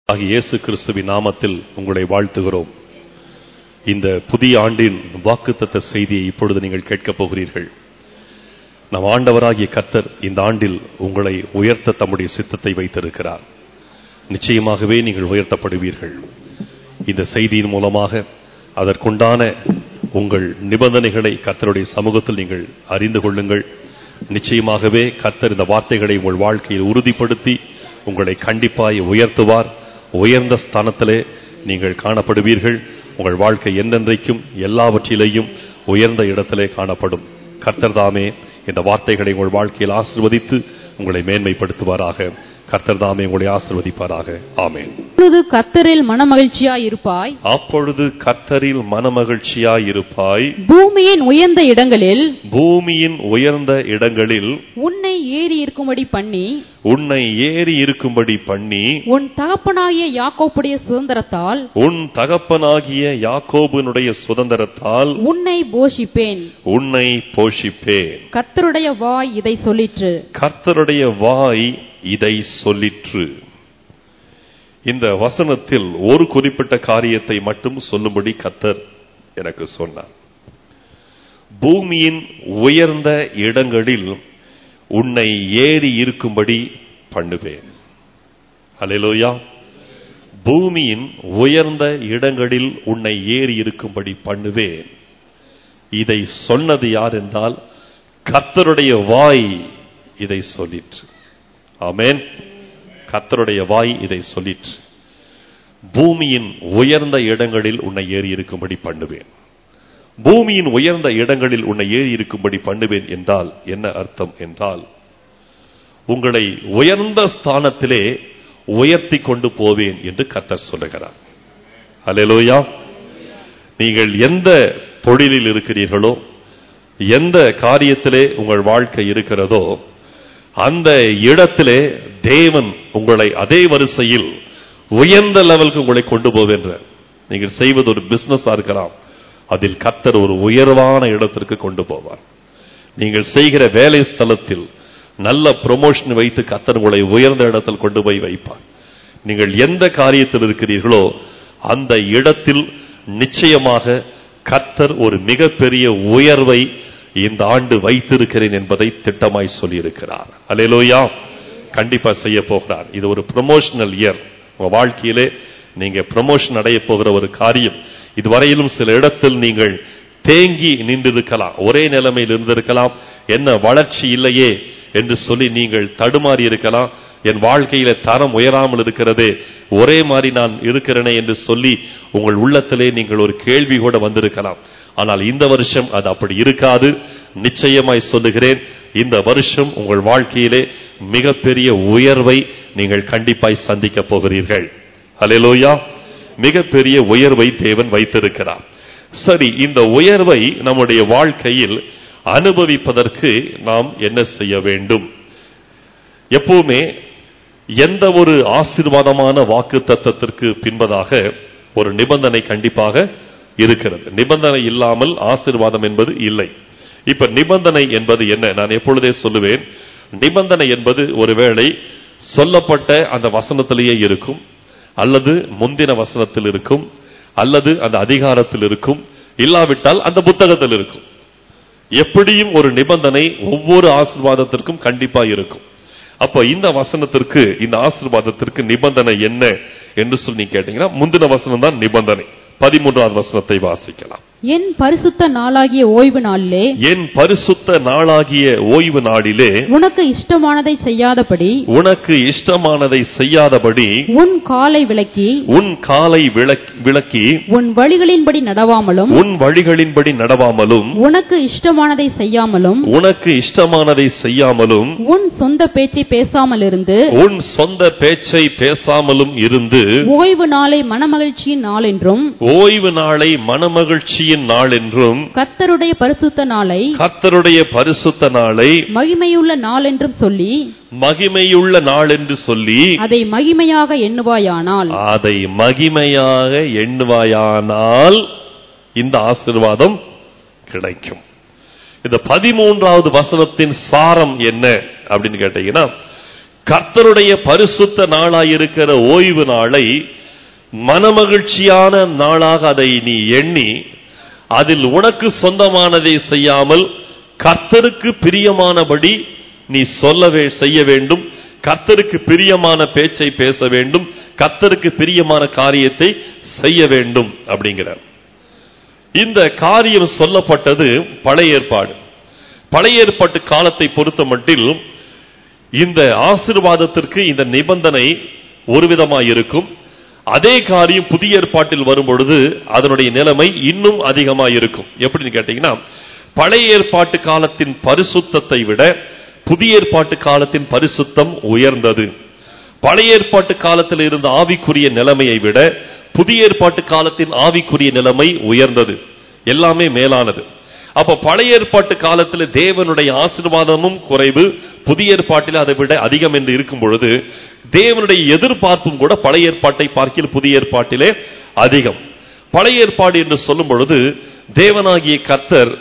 ஆகிய இயேசு கிறிஸ்துவின் நாமத்தில் உங்களை வாழ்த்துகிறோம் இந்த புதிய ஆண்டின் வாக்குத்தத்த செய்தியை இப்பொழுது நீங்கள் கேட்கப் போகிறீர்கள் நம் ஆண்டவராகிய கர்த்தர் இந்த ஆண்டில் உங்களை உயர்த்த தம்முடைய சித்தத்தை வைத்திருக்கிறார் நிச்சயமாகவே நீங்கள் உயர்த்தப்படுவீர்கள் இந்த செய்தியின் மூலமாக அதற்குண்டான உங்கள் நிபந்தனைகளை கர்த்தருடைய சமூகத்தில் நீங்கள் அறிந்து கொள்ளுங்கள் நிச்சயமாகவே கர்த்தர் இந்த வார்த்தைகளை உங்கள் வாழ்க்கையில் உறுதிப்படுத்தி உங்களை கண்டிப்பாய் உயர்த்துவார் உயர்ந்த ஸ்தானத்திலே நீங்கள் காணப்படுவீர்கள் உங்கள் வாழ்க்கை என்னென்றைக்கும் எல்லாவற்றிலேயும் உயர்ந்த இடத்திலே காணப்படும் கர்த்தர் தாமே இந்த வார்த்தைகளை உங்கள் வாழ்க்கையில் ஆசிர்வதித்து உங்களை மேன்மைப்படுத்துவாராக கர்த்தர் தாமே உங்களை ஆசிர்வதிப்பாராக ஆமென் அப்பொழுது கர்த்தரில் மனமகிழ்ச்சியாய் இருப்பாய் அப்பொழுது கர்த்தரில் மனமகிழ்ச்சியாய் இருப்பாய் பூமியின் உயர்ந்த இடங்களில் பூமியின் உயர்ந்த இடங்களில் உன்னை ஏறி இருக்கும்படி பண்ணி உன்னை ஏறி இருக்கும்படி பண்ணி உன் தகப்பனாகிய யாக்கோப்புடைய சுதந்திரத்தால் உன் தகப்பனாகிய யாக்கோபுனுடைய சுதந்திரத்தால் உன்னை போஷிப்பேன் உன்னை போஷிப்பேன் கர்த்தருடைய வாய் இதை சொல்லிற்று கர்த்தருடைய வாய் இதை சொல்லிற்று இந்த வசனத்தில் ஒரு குறிப்பிட்ட காரியத்தை மட்டும் சொல்லும்படி கர்த்தர் எனக்கு சொன்னார் பூமியின் உயர்ந்த இடங்களில் உன்னை ஏறி இருக்கும்படி பண்ணுவேன் அல்லேலூயா பூமியின் உயர்ந்த இடங்களில் உன்னை ஏறி இருக்கும்படி பண்ணுவேன் இதை சொன்னது யார் என்றால் கர்த்தருடைய வாய் இதை சொல்லிற்று ஆமென் கர்த்தருடைய வாய் இதை சொல்லிற்று பூமியின் உயர்ந்த இடங்களில் உன்னை ஏறி இருக்கும்படி பண்ணுவேன் பூமியின் உயர்ந்த இடங்களில் உன்னை ஏறி இருக்கும்படி பண்ணுவேன் என்றால் என்ன அர்த்தம் என்றால் உங்களை உயர்ந்த ஸ்தானத்திலே உயர்த்தி கொண்டு போவேன் என்று கர்த்தர் சொல்லுகிறார் அல்லேலூயா நீங்கள் எந்த தொழிலில் இருக்கிறீர்களோ எந்த காரியத்திலே உங்கள் வாழ்க்கை இருக்கிறதோ அந்த இடத்திலே தேவன் உங்களை அதே வரிசையில் உயர்ந்த லெவலுக்கு உங்களை கொண்டு போவேன்ற நீங்கள் செய்வது ஒரு பிசினஸா இருக்கலாம் அதில் கத்தர் ஒரு உயர்வான இடத்திற்கு கொண்டு போவார் நீங்கள் செய்கிற வேலை ஸ்தலத்தில் நல்ல ப்ரொமோஷன் வைத்து கத்தர் உங்களை உயர்ந்த இடத்தில் கொண்டு போய் வைப்பார் நீங்கள் எந்த காரியத்தில் இருக்கிறீர்களோ அந்த இடத்தில் நிச்சயமாக கர்த்தர் ஒரு மிகப்பெரிய உயர்வை இந்த ஆண்டு வைத்திருக்கிறேன் என்பதை திட்டமாய் சொல்லியிருக்கிறார் அலையலோயா கண்டிப்பா செய்ய போகிறார் இது ஒரு ப்ரொமோஷனல் இயர் உங்க வாழ்க்கையிலே நீங்க ப்ரமோஷன் அடைய போகிற ஒரு காரியம் இதுவரையிலும் சில இடத்தில் நீங்கள் தேங்கி நின்றிருக்கலாம் ஒரே நிலைமையில் இருந்திருக்கலாம் என்ன வளர்ச்சி இல்லையே என்று சொல்லி நீங்கள் தடுமாறி இருக்கலாம் என் வாழ்க்கையில தரம் உயராமல் இருக்கிறதே ஒரே மாதிரி நான் இருக்கிறேனே என்று சொல்லி உங்கள் உள்ளத்திலே நீங்கள் ஒரு கேள்வி கூட வந்திருக்கலாம் ஆனால் இந்த வருஷம் அது அப்படி இருக்காது நிச்சயமாய் சொல்லுகிறேன் இந்த வருஷம் உங்கள் வாழ்க்கையிலே மிகப்பெரிய உயர்வை நீங்கள் கண்டிப்பாய் சந்திக்க போகிறீர்கள் ஹalleluya மிகப்பெரிய உயர்வை தேவன் வைத்திருக்கிறார் சரி இந்த உயர்வை நம்முடைய வாழ்க்கையில் அனுபவிப்பதற்கு நாம் என்ன செய்ய வேண்டும் எப்பவுமே எந்த ஒரு ஆசீர்வாதமான வாக்கு தத்தத்திற்கு பின்பதாக ஒரு நிபந்தனை கண்டிப்பாக இருக்கிறது நிபந்தனை இல்லாமல் ஆசீர்வாதம் என்பது இல்லை இப்ப நிபந்தனை என்பது என்ன நான் எப்பொழுதே சொல்லுவேன் நிபந்தனை என்பது ஒருவேளை சொல்லப்பட்ட அந்த வசனத்திலேயே இருக்கும் அல்லது முந்தின வசனத்தில் இருக்கும் அல்லது அந்த அதிகாரத்தில் இருக்கும் இல்லாவிட்டால் அந்த புத்தகத்தில் இருக்கும் எப்படியும் ஒரு நிபந்தனை ஒவ்வொரு ஆசீர்வாதத்திற்கும் கண்டிப்பா இருக்கும் அப்ப இந்த வசனத்திற்கு இந்த ஆசீர்வாதத்திற்கு நிபந்தனை என்ன என்று சொல்லி கேட்டீங்கன்னா முந்தின வசனம் தான் நிபந்தனை பதிமூன்றாவது வசனத்தை வாசிக்கலாம் என் பரிசுத்த நாளாகிய ஓய்வு நாளிலே என் பரிசுத்த நாளாகிய ஓய்வு நாளிலே உனக்கு இஷ்டமானதை செய்யாதபடி உனக்கு இஷ்டமானதை செய்யாதபடி உன் காலை விலக்கி உன் காலை விளக்- விளக்கி உன் வழிகளின்படி நடவாமலும் உன் வழிகளின்படி நடவாமலும் உனக்கு இஷ்டமானதை செய்யாமலும் உனக்கு இஷ்டமானதை செய்யாமலும் உன் சொந்த பேச்சை பேசாமல் இருந்து உன் சொந்த பேச்சை பேசாமலும் இருந்து ஓய்வு நாளை மனமகிழ்ச்சியின் நாள் என்றும் ஓய்வு நாளை மனமகிழ்ச்சியின் நாள் என்றும் கர்த்தருடைய பரிசுத்த நாளை கர்த்தருடைய பரிசுத்த நாளை மகிமையுள்ள நாள் என்றும் சொல்லி மகிமையுள்ள நாள் என்று சொல்லி அதை மகிமையாக எண்ணுவாயானால் அதை மகிமையாக எண்ணுவாயானால் இந்த ஆசீர்வாதம் கிடைக்கும் இந்த பதிமூன்றாவது வசனத்தின் சாரம் என்ன அப்படின்னு கேட்டீங்கன்னா கர்த்தருடைய பரிசுத்த நாளாயிருக்கிற ஓய்வு நாளை மனமகிழ்ச்சியான நாளாக அதை நீ எண்ணி அதில் உனக்கு சொந்தமானதை செய்யாமல் கர்த்தருக்கு பிரியமானபடி நீ சொல்லவே செய்ய வேண்டும் கர்த்தருக்கு பிரியமான பேச்சை பேச வேண்டும் கர்த்தருக்கு பிரியமான காரியத்தை செய்ய வேண்டும் அப்படிங்கிறார் இந்த காரியம் சொல்லப்பட்டது பழைய ஏற்பாடு பழைய ஏற்பாட்டு காலத்தை பொறுத்த மட்டில் இந்த ஆசிர்வாதத்திற்கு இந்த நிபந்தனை ஒரு விதமாய் இருக்கும் அதே காரியம் புதிய ஏற்பாட்டில் வரும் பொழுது அதனுடைய நிலைமை இன்னும் அதிகமாக இருக்கும் எப்படின்னு கேட்டீங்கன்னா பழைய ஏற்பாட்டு காலத்தின் பரிசுத்தத்தை விட புதிய ஏற்பாட்டு காலத்தின் பரிசுத்தம் உயர்ந்தது பழைய ஏற்பாட்டு காலத்தில் இருந்த ஆவிக்குரிய நிலைமையை விட புதிய ஏற்பாட்டு காலத்தின் ஆவிக்குரிய நிலைமை உயர்ந்தது எல்லாமே மேலானது அப்ப பழைய ஏற்பாட்டு காலத்தில் தேவனுடைய ஆசீர்வாதமும் குறைவு புதிய ஏற்பாட்டில் அதை விட அதிகம் என்று இருக்கும் பொழுது தேவனுடைய எதிர்பார்ப்பும் கூட பழைய ஏற்பாட்டை பார்க்கில் புதிய ஏற்பாட்டிலே அதிகம் பழைய ஏற்பாடு என்று சொல்லும் பொழுது தேவனாகிய கர்த்தர்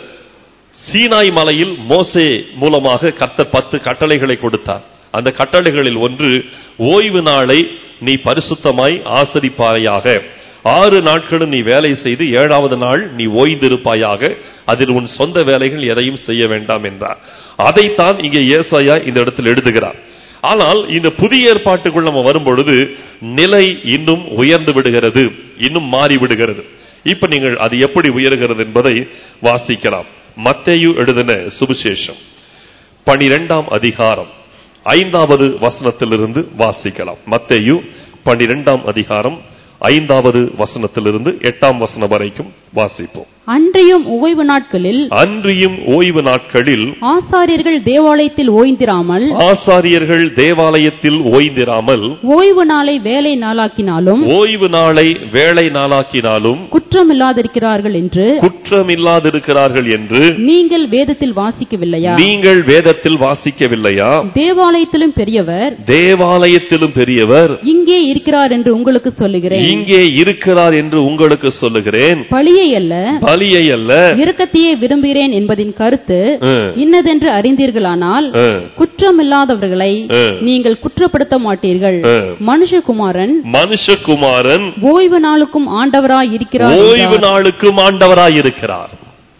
சீனாய் மலையில் மோசே மூலமாக கர்த்தர் பத்து கட்டளைகளை கொடுத்தார் அந்த கட்டளைகளில் ஒன்று ஓய்வு நாளை நீ பரிசுத்தமாய் ஆசரிப்பாயாக ஆறு நாட்களும் நீ வேலை செய்து ஏழாவது நாள் நீ ஓய்ந்திருப்பாயாக அதில் உன் சொந்த வேலைகள் எதையும் செய்ய வேண்டாம் என்றார் அதைத்தான் இங்கே ஏசாயா இந்த இடத்தில் எழுதுகிறார் ஆனால் இந்த புதிய ஏற்பாட்டுக்குள் நம்ம வரும்பொழுது நிலை இன்னும் உயர்ந்து விடுகிறது இன்னும் மாறி விடுகிறது இப்ப நீங்கள் அது எப்படி உயர்கிறது என்பதை வாசிக்கலாம் மத்தேயு எழுதின சுவிசேஷம் பனிரெண்டாம் அதிகாரம் ஐந்தாவது வசனத்திலிருந்து வாசிக்கலாம் மத்தேயு பனிரெண்டாம் அதிகாரம் ஐந்தாவது வசனத்திலிருந்து எட்டாம் வசனம் வரைக்கும் வாசிப்போம் அன்றியும் ஓய்வு நாட்களில் அன்றியும் ஓய்வு நாட்களில் ஆசாரியர்கள் தேவாலயத்தில் ஓய்ந்திராமல் ஆசாரியர்கள் தேவாலயத்தில் ஓய்ந்திராமல் ஓய்வு நாளை வேலை நாளாக்கினாலும் ஓய்வு நாளை வேலை நாளாக்கினாலும் குற்றமில்லாதிருக்கிறார்கள் என்று குற்றமில்லாதிருக்கிறார்கள் என்று நீங்கள் வேதத்தில் வாசிக்கவில்லையா நீங்கள் வேதத்தில் வாசிக்கவில்லையா தேவாலயத்திலும் பெரியவர் தேவாலயத்திலும் பெரியவர் இங்கே இருக்கிறார் என்று உங்களுக்கு சொல்லுகிறேன் இங்கே இருக்கிறார் என்று உங்களுக்கு சொல்லுகிறேன் பழியை அல்ல பலியை அல்ல இரக்கத்தையே விரும்புகிறேன் என்பதின் கருத்து ம், இன்னதென்று அறிந்தீர்களானால் ம், குற்றமில்லாதவர்களை ம். நீங்கள் குற்றப்படுத்த மாட்டீர்கள் ம். மனுஷகுமாரன் மனுஷகுமாரன் ஓய்வு நாளுக்கும் ஆண்டவராய் இருக்கிறார் ஓய்வு என்றார். நாளுக்கும் ஆண்டவராய் இருக்கிறார்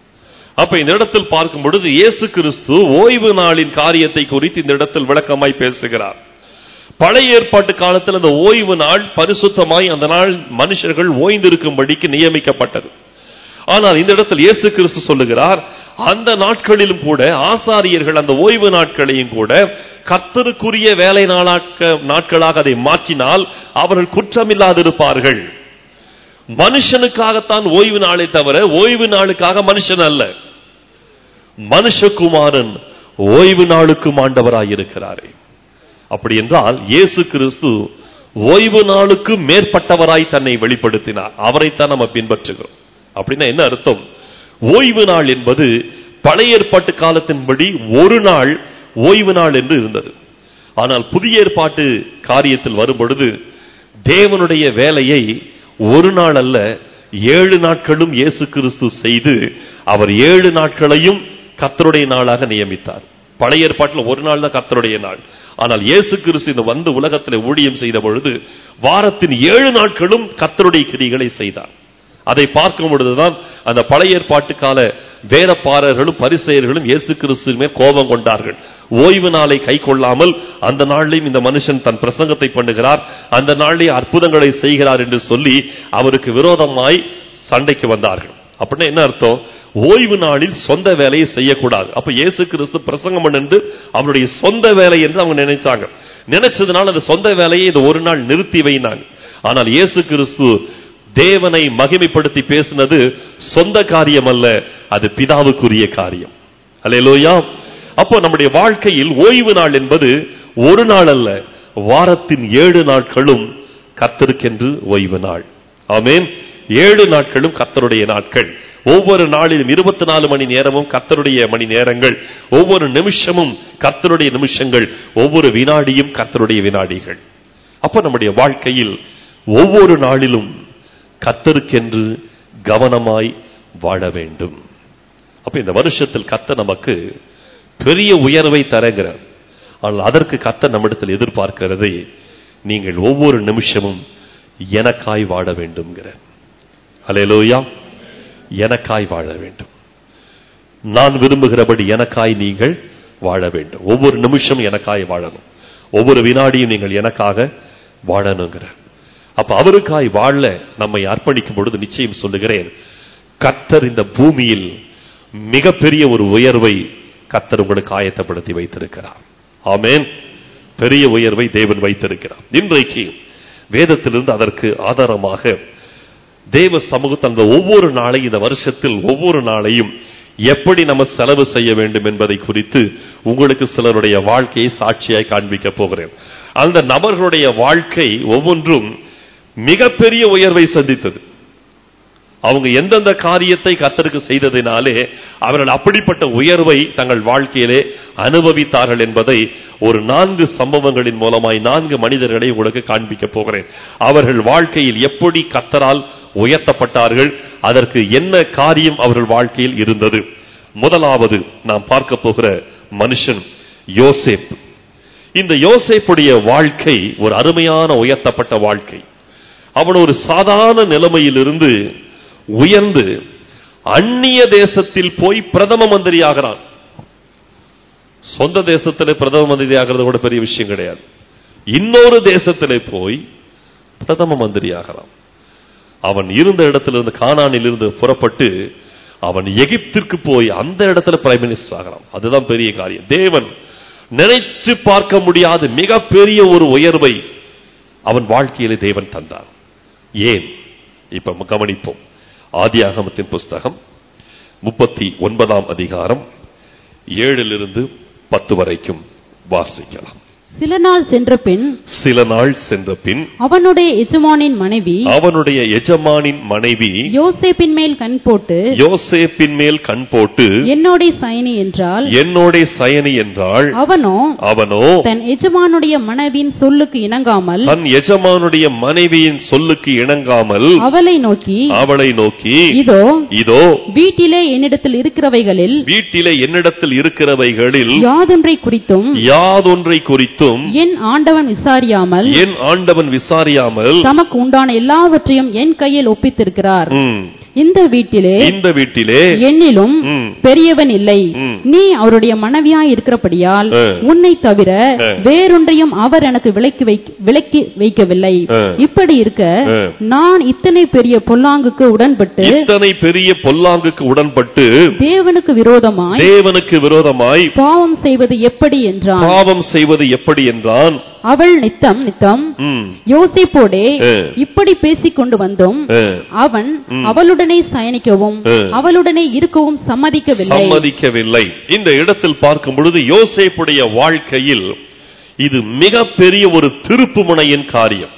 அப்ப இந்த இடத்தில் பார்க்கும் பொழுது இயேசு கிறிஸ்து ஓய்வு நாளின் காரியத்தை குறித்து இந்த இடத்தில் விளக்கமாய் பேசுகிறார் பழைய ஏற்பாட்டு காலத்தில் அந்த ஓய்வு நாள் பரிசுத்தமாய் அந்த நாள் மனுஷர்கள் ஓய்ந்திருக்கும்படிக்கு நியமிக்கப்பட்டது ஆனால் இந்த இடத்தில் இயேசு கிறிஸ்து சொல்லுகிறார் அந்த நாட்களிலும் கூட ஆசாரியர்கள் அந்த ஓய்வு நாட்களையும் கூட கர்த்தருக்குரிய வேலை நாளாக்க நாட்களாக அதை மாற்றினால் அவர்கள் குற்றமில்லாதிருப்பார்கள் மனுஷனுக்காகத்தான் ஓய்வு நாளை தவிர ஓய்வு நாளுக்காக மனுஷன் அல்ல மனுஷகுமாரன் ஓய்வு நாளுக்கும் ஆண்டவராயிருக்கிறாரே அப்படி என்றால் இயேசு கிறிஸ்து ஓய்வு நாளுக்கு மேற்பட்டவராய் தன்னை வெளிப்படுத்தினார் அவரைத்தான் நம்ம பின்பற்றுகிறோம் அப்படின்னா என்ன அர்த்தம் ஓய்வு நாள் என்பது பழைய ஏற்பாட்டு காலத்தின்படி ஒரு நாள் ஓய்வு நாள் என்று இருந்தது ஆனால் புதிய ஏற்பாட்டு காரியத்தில் வரும் பொழுது தேவனுடைய வேலையை ஒரு நாள் அல்ல ஏழு நாட்களும் இயேசு கிறிஸ்து செய்து அவர் ஏழு நாட்களையும் கர்த்தருடைய நாளாக நியமித்தார் பழைய ஏற்பாட்டில் ஒரு நாள் தான் கர்த்தருடைய நாள் ஆனால் இயேசு கிறிஸ்து இந்த வந்து உலகத்தில் ஊழியம் செய்த பொழுது வாரத்தின் ஏழு நாட்களும் கர்த்தருடைய கிரிகளை செய்தார் அதை பார்க்கும் பொழுதுதான் அந்த பழைய ஏற்பாட்டு கால வேதப்பாரர்களும் பரிசெயர்களும் இயேசு கிறிஸ்துவின் மேல் கோபம் கொண்டார்கள் ஓய்வு நாளை கை கொள்ளாமல் அந்த நாளிலும் இந்த மனுஷன் தன் பிரசங்கத்தை பண்ணுகிறார் அந்த நாளிலே அற்புதங்களை செய்கிறார் என்று சொல்லி அவருக்கு விரோதமாய் சண்டைக்கு வந்தார்கள் அப்படின்னா என்ன அர்த்தம் ஓய்வு நாளில் சொந்த வேலையை செய்யக்கூடாது அப்ப இயேசு கிறிஸ்து பிரசங்கம் பண்ணிட்டு அவருடைய சொந்த வேலை என்று அவங்க நினைச்சாங்க நினைச்சதுனால அந்த சொந்த வேலையை இந்த ஒரு நாள் நிறுத்தி வைனாங்க ஆனால் இயேசு கிறிஸ்து தேவனை மகிமைப்படுத்தி பேசினது சொந்த காரியம் அல்ல அது பிதாவுக்குரிய காரியம் அல்லேலூயா அப்போ நம்முடைய வாழ்க்கையில் ஓய்வு நாள் என்பது ஒரு நாள் அல்ல வாரத்தின் ஏழு நாட்களும் கர்த்தருக்கென்று ஓய்வு நாள் ஆமென் ஏழு நாட்களும் கர்த்தருடைய நாட்கள் ஒவ்வொரு நாளிலும் இருபத்தி நாலு மணி நேரமும் கர்த்தருடைய மணி நேரங்கள் ஒவ்வொரு நிமிஷமும் கர்த்தருடைய நிமிஷங்கள் ஒவ்வொரு வினாடியும் கர்த்தருடைய வினாடிகள் அப்ப நம்முடைய வாழ்க்கையில் ஒவ்வொரு நாளிலும் கர்த்தருக்கென்று கவனமாய் வாழ வேண்டும் அப்ப இந்த வருஷத்தில் கர்த்தர் நமக்கு பெரிய உயர்வை தரங்கிறார் ஆனால் அதற்கு கர்த்தர் நம்மிடத்தில் எதிர்பார்க்கிறதை நீங்கள் ஒவ்வொரு நிமிஷமும் எனக்காய் வாழ வேண்டும்ங்கிற அலையலோயா எனக்காய் வாழ வேண்டும் நான் விரும்புகிறபடி எனக்காய் நீங்கள் வாழ வேண்டும் ஒவ்வொரு நிமிஷம் எனக்காய் வாழணும் ஒவ்வொரு வினாடியும் நீங்கள் எனக்காக வாழணுங்கிற அப்ப அவருக்காய் வாழ நம்மை அர்ப்பணிக்கும் பொழுது நிச்சயம் சொல்லுகிறேன் கத்தர் இந்த பூமியில் மிகப்பெரிய ஒரு உயர்வை கத்தர் உங்களுக்கு ஆயத்தப்படுத்தி வைத்திருக்கிறார் ஆமென் பெரிய உயர்வை தேவன் வைத்திருக்கிறார் இன்றைக்கு வேதத்திலிருந்து அதற்கு ஆதாரமாக தேவ சமூகத்தில் அந்த ஒவ்வொரு நாளையும் இந்த வருஷத்தில் ஒவ்வொரு நாளையும் எப்படி நம்ம செலவு செய்ய வேண்டும் என்பதை குறித்து உங்களுக்கு சிலருடைய வாழ்க்கையை சாட்சியாய் காண்பிக்க போகிறேன் அந்த நபர்களுடைய வாழ்க்கை ஒவ்வொன்றும் மிகப்பெரிய உயர்வை சந்தித்தது அவங்க எந்தெந்த காரியத்தை கத்தருக்கு செய்ததினாலே அவர்கள் அப்படிப்பட்ட உயர்வை தங்கள் வாழ்க்கையிலே அனுபவித்தார்கள் என்பதை ஒரு நான்கு சம்பவங்களின் மூலமாய் நான்கு மனிதர்களை உங்களுக்கு காண்பிக்க போகிறேன் அவர்கள் வாழ்க்கையில் எப்படி கத்தரால் உயர்த்தப்பட்டார்கள் அதற்கு என்ன காரியம் அவர்கள் வாழ்க்கையில் இருந்தது முதலாவது நாம் பார்க்க போகிற மனுஷன் யோசேப் இந்த யோசேப்புடைய வாழ்க்கை ஒரு அருமையான உயர்த்தப்பட்ட வாழ்க்கை அவன் ஒரு சாதாரண நிலைமையிலிருந்து உயர்ந்து அந்நிய தேசத்தில் போய் பிரதம மந்திரி ஆகிறான் சொந்த தேசத்திலே பிரதம மந்திரி ஆகிறது கூட பெரிய விஷயம் கிடையாது இன்னொரு தேசத்திலே போய் பிரதம மந்திரி ஆகிறான் அவன் இருந்த இடத்திலிருந்து கானானில் இருந்து புறப்பட்டு அவன் எகிப்திற்கு போய் அந்த இடத்துல பிரைம் மினிஸ்டர் ஆகிறான் அதுதான் பெரிய காரியம் தேவன் நினைச்சு பார்க்க முடியாத மிகப்பெரிய ஒரு உயர்வை அவன் வாழ்க்கையிலே தேவன் தந்தார் ஏன் இப்ப கவனிப்போம் ஆதியாகமத்தின் புஸ்தகம் முப்பத்தி ஒன்பதாம் அதிகாரம் ஏழிலிருந்து பத்து வரைக்கும் வாசிக்கலாம் சில நாள் சென்ற பின் சில நாள் சென்ற பின் அவனுடைய எஜமானின் மனைவி அவனுடைய எஜமானின் மனைவி யோசேப்பின் மேல் கண் போட்டு யோசேப்பின் மேல் கண் போட்டு என்னோட சயனி என்றால் என்னோட சயனி என்றாள் அவனோ அவனோ தன் எஜமானுடைய மனைவியின் சொல்லுக்கு இணங்காமல் தன் எஜமானுடைய மனைவியின் சொல்லுக்கு இணங்காமல் அவளை நோக்கி அவளை நோக்கி இதோ இதோ வீட்டிலே என்னிடத்தில் இருக்கிறவைகளில் வீட்டிலே என்னிடத்தில் இருக்கிறவைகளில் யாதொன்றை குறித்தும் யாதொன்றை குறித்தும் என் ஆண்டவன் விசாரியாமல் என் ஆண்டவன் விசாரியாமல் தமக்கு உண்டான எல்லாவற்றையும் என் கையில் ஒப்பித்திருக்கிறார் ம், இந்த வீட்டிலே இந்த வீட்டிலே என்னிலும் ம், பெரியவன் இல்லை ம். நீ அவருடைய மனைவியாய் இருக்கிறபடியால் ஆ. உன்னை தவிர ஆ. வேறொன்றையும் அவர் எனக்கு விலக்கி வைக்க விலக்கி வைக்கவில்லை ஆ. இப்படி இருக்க ஆ. நான் இத்தனை பெரிய பொல்லாங்குக்கு உடன்பட்டு இத்தனை பெரிய பொல்லாங்குக்கு உடன்பட்டு தேவனுக்கு விரோதமாய் தேவனுக்கு விரோதமாய் பாவம் செய்வது எப்படி என்றான் பாவம் செய்வது எப்படி என்றான் அவள் நித்தம் நித்தம் ம், யோசிப்போடே ஆ. இப்படி பேசிக் கொண்டு வந்தோம் ஆ, அவன் ம். அவளுடனே சயனிக்கவும் ஆ. அவளுடனே இருக்கவும் சம்மதிக்கவில்லை சம்மதிக்கவில்லை இந்த இடத்தில் பார்க்கும் பொழுது யோசேப்புடைய வாழ்க்கையில் இது மிகப்பெரிய ஒரு திருப்புமுனையின் காரியம்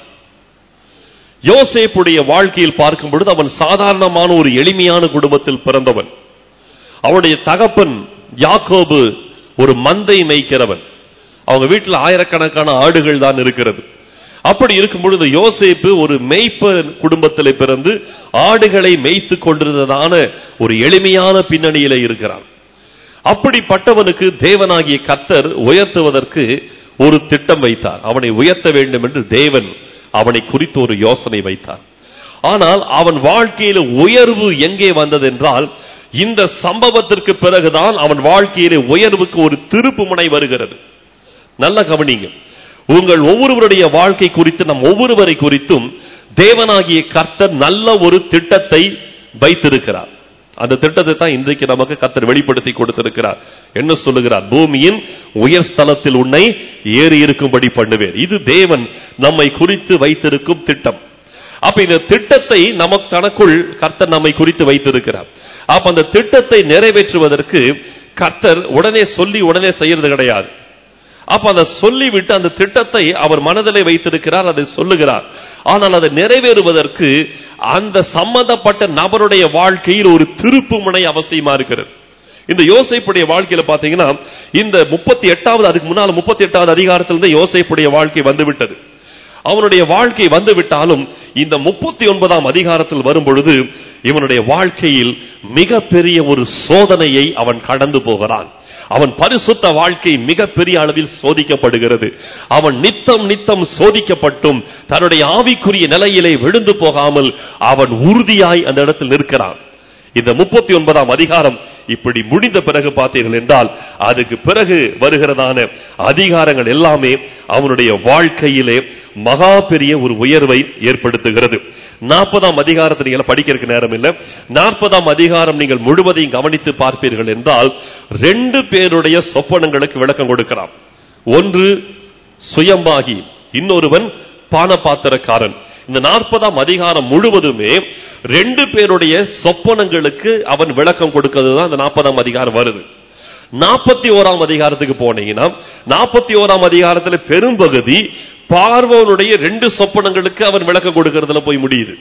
யோசேப்புடைய வாழ்க்கையில் பார்க்கும் பொழுது அவன் சாதாரணமான ஒரு எளிமையான குடும்பத்தில் பிறந்தவன் அவனுடைய தகப்பன் யாக்கோபு ஒரு மந்தை மேய்க்கிறவன் அவங்க வீட்டில் ஆயிரக்கணக்கான ஆடுகள் தான் இருக்கிறது அப்படி இருக்கும் பொழுது யோசேப்பு ஒரு மேய்ப்ப குடும்பத்திலே பிறந்து ஆடுகளை மேய்த்து கொண்டிருந்ததான ஒரு எளிமையான பின்னணியில இருக்கிறான் அப்படிப்பட்டவனுக்கு தேவனாகிய கத்தர் உயர்த்துவதற்கு ஒரு திட்டம் வைத்தார் அவனை உயர்த்த வேண்டும் என்று தேவன் அவனை குறித்து ஒரு யோசனை வைத்தார் ஆனால் அவன் வாழ்க்கையில உயர்வு எங்கே வந்ததென்றால் இந்த சம்பவத்திற்கு பிறகுதான் அவன் வாழ்க்கையிலே உயர்வுக்கு ஒரு திருப்பு முனை வருகிறது நல்ல கவனிங்க உங்கள் ஒவ்வொருவருடைய வாழ்க்கை குறித்து நம் ஒவ்வொருவரை குறித்தும் தேவனாகிய கர்த்தர் நல்ல ஒரு திட்டத்தை வைத்திருக்கிறார் அந்த திட்டத்தை தான் இன்றைக்கு நமக்கு கர்த்தர் வெளிப்படுத்தி கொடுத்திருக்கிறார் என்ன சொல்லுகிறார் பூமியின் உயர் ஸ்தலத்தில் உன்னை ஏறி இருக்கும்படி பண்ணுவேன் இது தேவன் நம்மை குறித்து வைத்திருக்கும் திட்டம் அப்ப இந்த திட்டத்தை நமக்கு தனக்குள் கர்த்தர் நம்மை குறித்து வைத்திருக்கிறார் அப்ப அந்த திட்டத்தை நிறைவேற்றுவதற்கு கர்த்தர் உடனே சொல்லி உடனே செய்யறது கிடையாது அப்ப அதை சொல்லிவிட்டு அந்த திட்டத்தை அவர் மனதிலே வைத்திருக்கிறார் அதை சொல்லுகிறார் ஆனால் அதை நிறைவேறுவதற்கு அந்த சம்பந்தப்பட்ட நபருடைய வாழ்க்கையில் ஒரு திருப்பு முனை அவசியமா இருக்கிறது இந்த யோசைப்புடைய வாழ்க்கையில பாத்தீங்கன்னா இந்த முப்பத்தி எட்டாவது அதுக்கு முன்னால் முப்பத்தி எட்டாவது அதிகாரத்திலிருந்து யோசைப்புடைய வாழ்க்கை வந்து விட்டது அவனுடைய வாழ்க்கை வந்து விட்டாலும் இந்த முப்பத்தி ஒன்பதாம் அதிகாரத்தில் வரும் பொழுது இவனுடைய வாழ்க்கையில் மிகப்பெரிய ஒரு சோதனையை அவன் கடந்து போகிறான் அவன் பரிசுத்த வாழ்க்கை மிகப்பெரிய அளவில் சோதிக்கப்படுகிறது அவன் நித்தம் நித்தம் சோதிக்கப்பட்டும் தன்னுடைய ஆவிக்குரிய நிலையிலே விழுந்து போகாமல் அவன் உறுதியாய் அந்த இடத்தில் நிற்கிறான் இந்த முப்பத்தி ஒன்பதாம் அதிகாரம் இப்படி முடிந்த பிறகு பார்த்தீர்கள் என்றால் அதுக்கு பிறகு வருகிறதான அதிகாரங்கள் எல்லாமே அவனுடைய வாழ்க்கையிலே மகா பெரிய ஒரு உயர்வை ஏற்படுத்துகிறது நாற்பதாம் அதிகாரத்தை நீங்கள் படிக்கிறதுக்கு நேரம் இல்லை நாற்பதாம் அதிகாரம் நீங்கள் முழுவதையும் கவனித்து பார்ப்பீர்கள் என்றால் ரெண்டு பேருடைய சொப்பனங்களுக்கு விளக்கம் கொடுக்கிறான் ஒன்று சுயம்பாகி இன்னொருவன் பானபாத்திரக்காரன் இந்த நாற்பதாம் அதிகாரம் முழுவதுமே ரெண்டு பேருடைய சொப்பனங்களுக்கு அவன் விளக்கம் கொடுக்கிறது தான் இந்த நாற்பதாம் அதிகாரம் வருது நாற்பத்தி ஓராம் அதிகாரத்துக்கு போனீங்கன்னா நாற்பத்தி ஓராம் அதிகாரத்துல பெரும்பகுதி பார்வோனுடைய ரெண்டு சொப்பனங்களுக்கு அவன் விளக்கம் கொடுக்கறதுல போய் முடியுது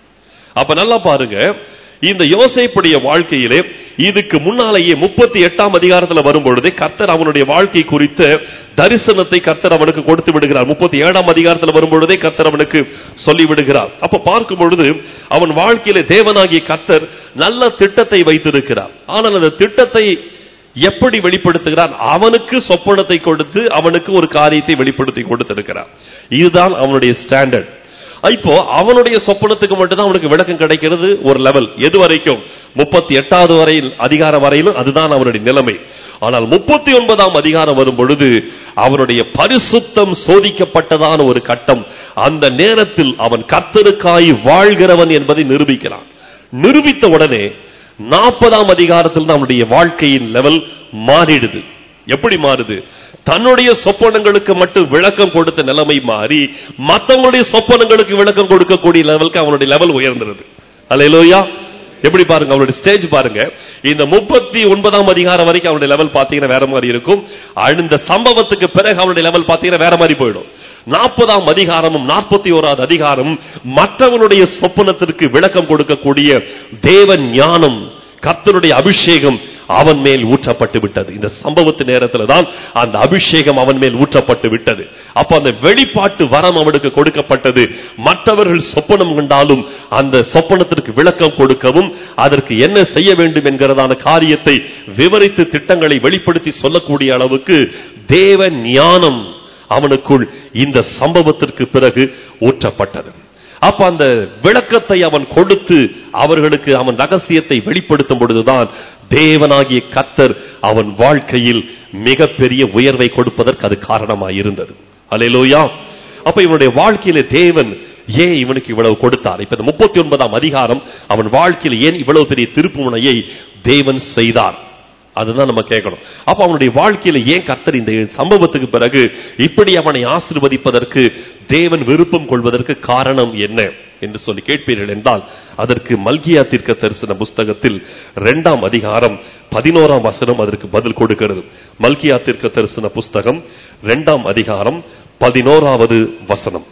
அப்ப நல்லா பாருங்க இந்த யோசேப்புடைய வாழ்க்கையிலே இதுக்கு முன்னாலேயே முப்பத்தி எட்டாம் அதிகாரத்துல வரும் பொழுதே கர்த்தர் அவனுடைய வாழ்க்கை குறித்த தரிசனத்தை கர்த்தர் அவனுக்கு கொடுத்து விடுகிறார் முப்பத்தி ஏழாம் அதிகாரத்துல வரும் பொழுதே கர்த்தர் அவனுக்கு சொல்லி விடுகிறார் அப்ப பார்க்கும் பொழுது அவன் வாழ்க்கையிலே தேவனாகிய கர்த்தர் நல்ல திட்டத்தை வைத்திருக்கிறார் ஆனால் அந்த திட்டத்தை எப்படி வெளிப்படுத்துகிறார் அவனுக்கு சொப்பனத்தை கொடுத்து அவனுக்கு ஒரு காரியத்தை வெளிப்படுத்தி கொடுத்திருக்கிறார் இதுதான் அவனுடைய ஸ்டாண்டர்ட் இப்போ அவனுடைய சொப்பனத்துக்கு மட்டும்தான் அவனுக்கு விளக்கம் கிடைக்கிறது ஒரு லெவல் எது வரைக்கும் முப்பத்தி எட்டாவது வரையில் அதிகாரம் வரையிலும் அதுதான் அவனுடைய நிலைமை ஆனால் முப்பத்தி ஒன்பதாம் அதிகாரம் வரும் பொழுது அவனுடைய பரிசுத்தம் சோதிக்கப்பட்டதான ஒரு கட்டம் அந்த நேரத்தில் அவன் கர்த்தருக்காய் வாழ்கிறவன் என்பதை நிரூபிக்கிறான் நிரூபித்த உடனே நாற்பதாம் அதிகாரத்தில் தான் அவனுடைய வாழ்க்கையின் லெவல் மாறிடுது எப்படி மாறுது தன்னுடைய சொப்பனங்களுக்கு மட்டும் விளக்கம் கொடுத்த நிலைமை மாறி மற்றவங்களுடைய சொப்பனங்களுக்கு விளக்கம் கொடுக்கக்கூடிய லெவலுக்கு அவனுடைய லெவல் உயர்ந்துருது அல்லையிலோயா எப்படி பாருங்க அவனுடைய ஸ்டேஜ் பாருங்க இந்த முப்பத்தி ஒன்பதாம் அதிகாரம் வரைக்கும் அவனுடைய லெவல் பாத்தீங்கன்னா வேற மாதிரி இருக்கும் இந்த சம்பவத்துக்கு பிறகு அவனுடைய லெவல் பாத்தீங்கன்னா வேற மாதிரி போயிடும் நாற்பதாம் அதிகாரமும் நாற்பத்தி ஓராவது அதிகாரம் மற்றவனுடைய சொப்பனத்திற்கு விளக்கம் கொடுக்கக்கூடிய தேவன் ஞானம் கர்த்தருடைய அபிஷேகம் அவன் மேல் ஊற்றப்பட்டு விட்டது இந்த சம்பவத்து நேரத்தில் தான் அந்த அபிஷேகம் அவன் மேல் ஊற்றப்பட்டு விட்டது அப்ப அந்த வெளிப்பாட்டு வரம் அவனுக்கு கொடுக்கப்பட்டது மற்றவர்கள் சொப்பனம் கண்டாலும் அந்த சொப்பனத்திற்கு விளக்கம் கொடுக்கவும் அதற்கு என்ன செய்ய வேண்டும் என்கிறதான காரியத்தை விவரித்து திட்டங்களை வெளிப்படுத்தி சொல்லக்கூடிய அளவுக்கு தேவ ஞானம் அவனுக்குள் இந்த சம்பவத்திற்கு பிறகு ஊற்றப்பட்டது அப்ப அந்த விளக்கத்தை அவன் கொடுத்து அவர்களுக்கு அவன் ரகசியத்தை வெளிப்படுத்தும் பொழுதுதான் தேவனாகிய கத்தர் அவன் வாழ்க்கையில் மிகப்பெரிய உயர்வை கொடுப்பதற்கு அது காரணமாய் இருந்தது அலையிலோயா அப்ப இவனுடைய வாழ்க்கையில தேவன் ஏன் இவனுக்கு இவ்வளவு கொடுத்தார் இப்ப முப்பத்தி ஒன்பதாம் அதிகாரம் அவன் வாழ்க்கையில் ஏன் இவ்வளவு பெரிய திருப்புமுனையை தேவன் செய்தார் அதுதான் நம்ம கேட்கணும் அப்ப அவனுடைய வாழ்க்கையில ஏன் கர்த்தர் இந்த சம்பவத்துக்கு பிறகு இப்படி அவனை ஆசிர்வதிப்பதற்கு தேவன் விருப்பம் கொள்வதற்கு காரணம் என்ன என்று சொல்லி கேட்பீர்கள் என்றால் அதற்கு மல்கியா தீர்க்க தரிசன புஸ்தகத்தில் இரண்டாம் அதிகாரம் பதினோராம் வசனம் அதற்கு பதில் கொடுக்கிறது மல்கியா தீர்க்க தரிசன புஸ்தகம் இரண்டாம் அதிகாரம் பதினோராவது வசனம்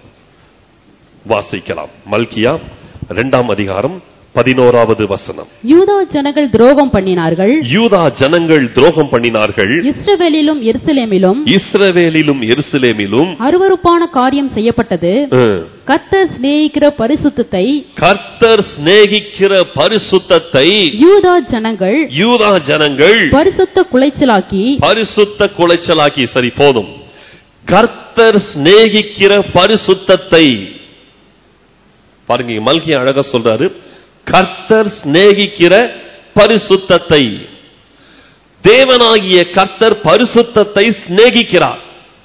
வாசிக்கலாம் மல்கியா இரண்டாம் அதிகாரம் பதினோராவது வசனம் யூதா ஜனங்கள் துரோகம் பண்ணினார்கள் யூதா ஜனங்கள் துரோகம் பண்ணினார்கள் இஸ்ரவேலிலும் எருசலேமிலும் இஸ்ரவேலிலும் எருசலேமிலும் அருவருப்பான காரியம் செய்யப்பட்டது அஹ், கர்த்தர் சிநேகிக்கிற பரிசுத்தத்தை கர்த்தர் சிநேகிக்கிற பரிசுத்தத்தை யூதா ஜனங்கள் யூதா ஜனங்கள் பரிசுத்த குலைச்சலாக்கி பரிசுத்த குலைச்சலாக்கி சரி போதும் கர்த்தர் சிநேகிக்கிற பரிசுத்தத்தை பாருங்க இங்க மல்கி அழகா சொல்றாரு கர்த்தர் சிநேகிக்கிற பரிசுத்தத்தை தேவனாகிய கர்த்தர் பரிசுத்தத்தை சிநேகிக்கிறார்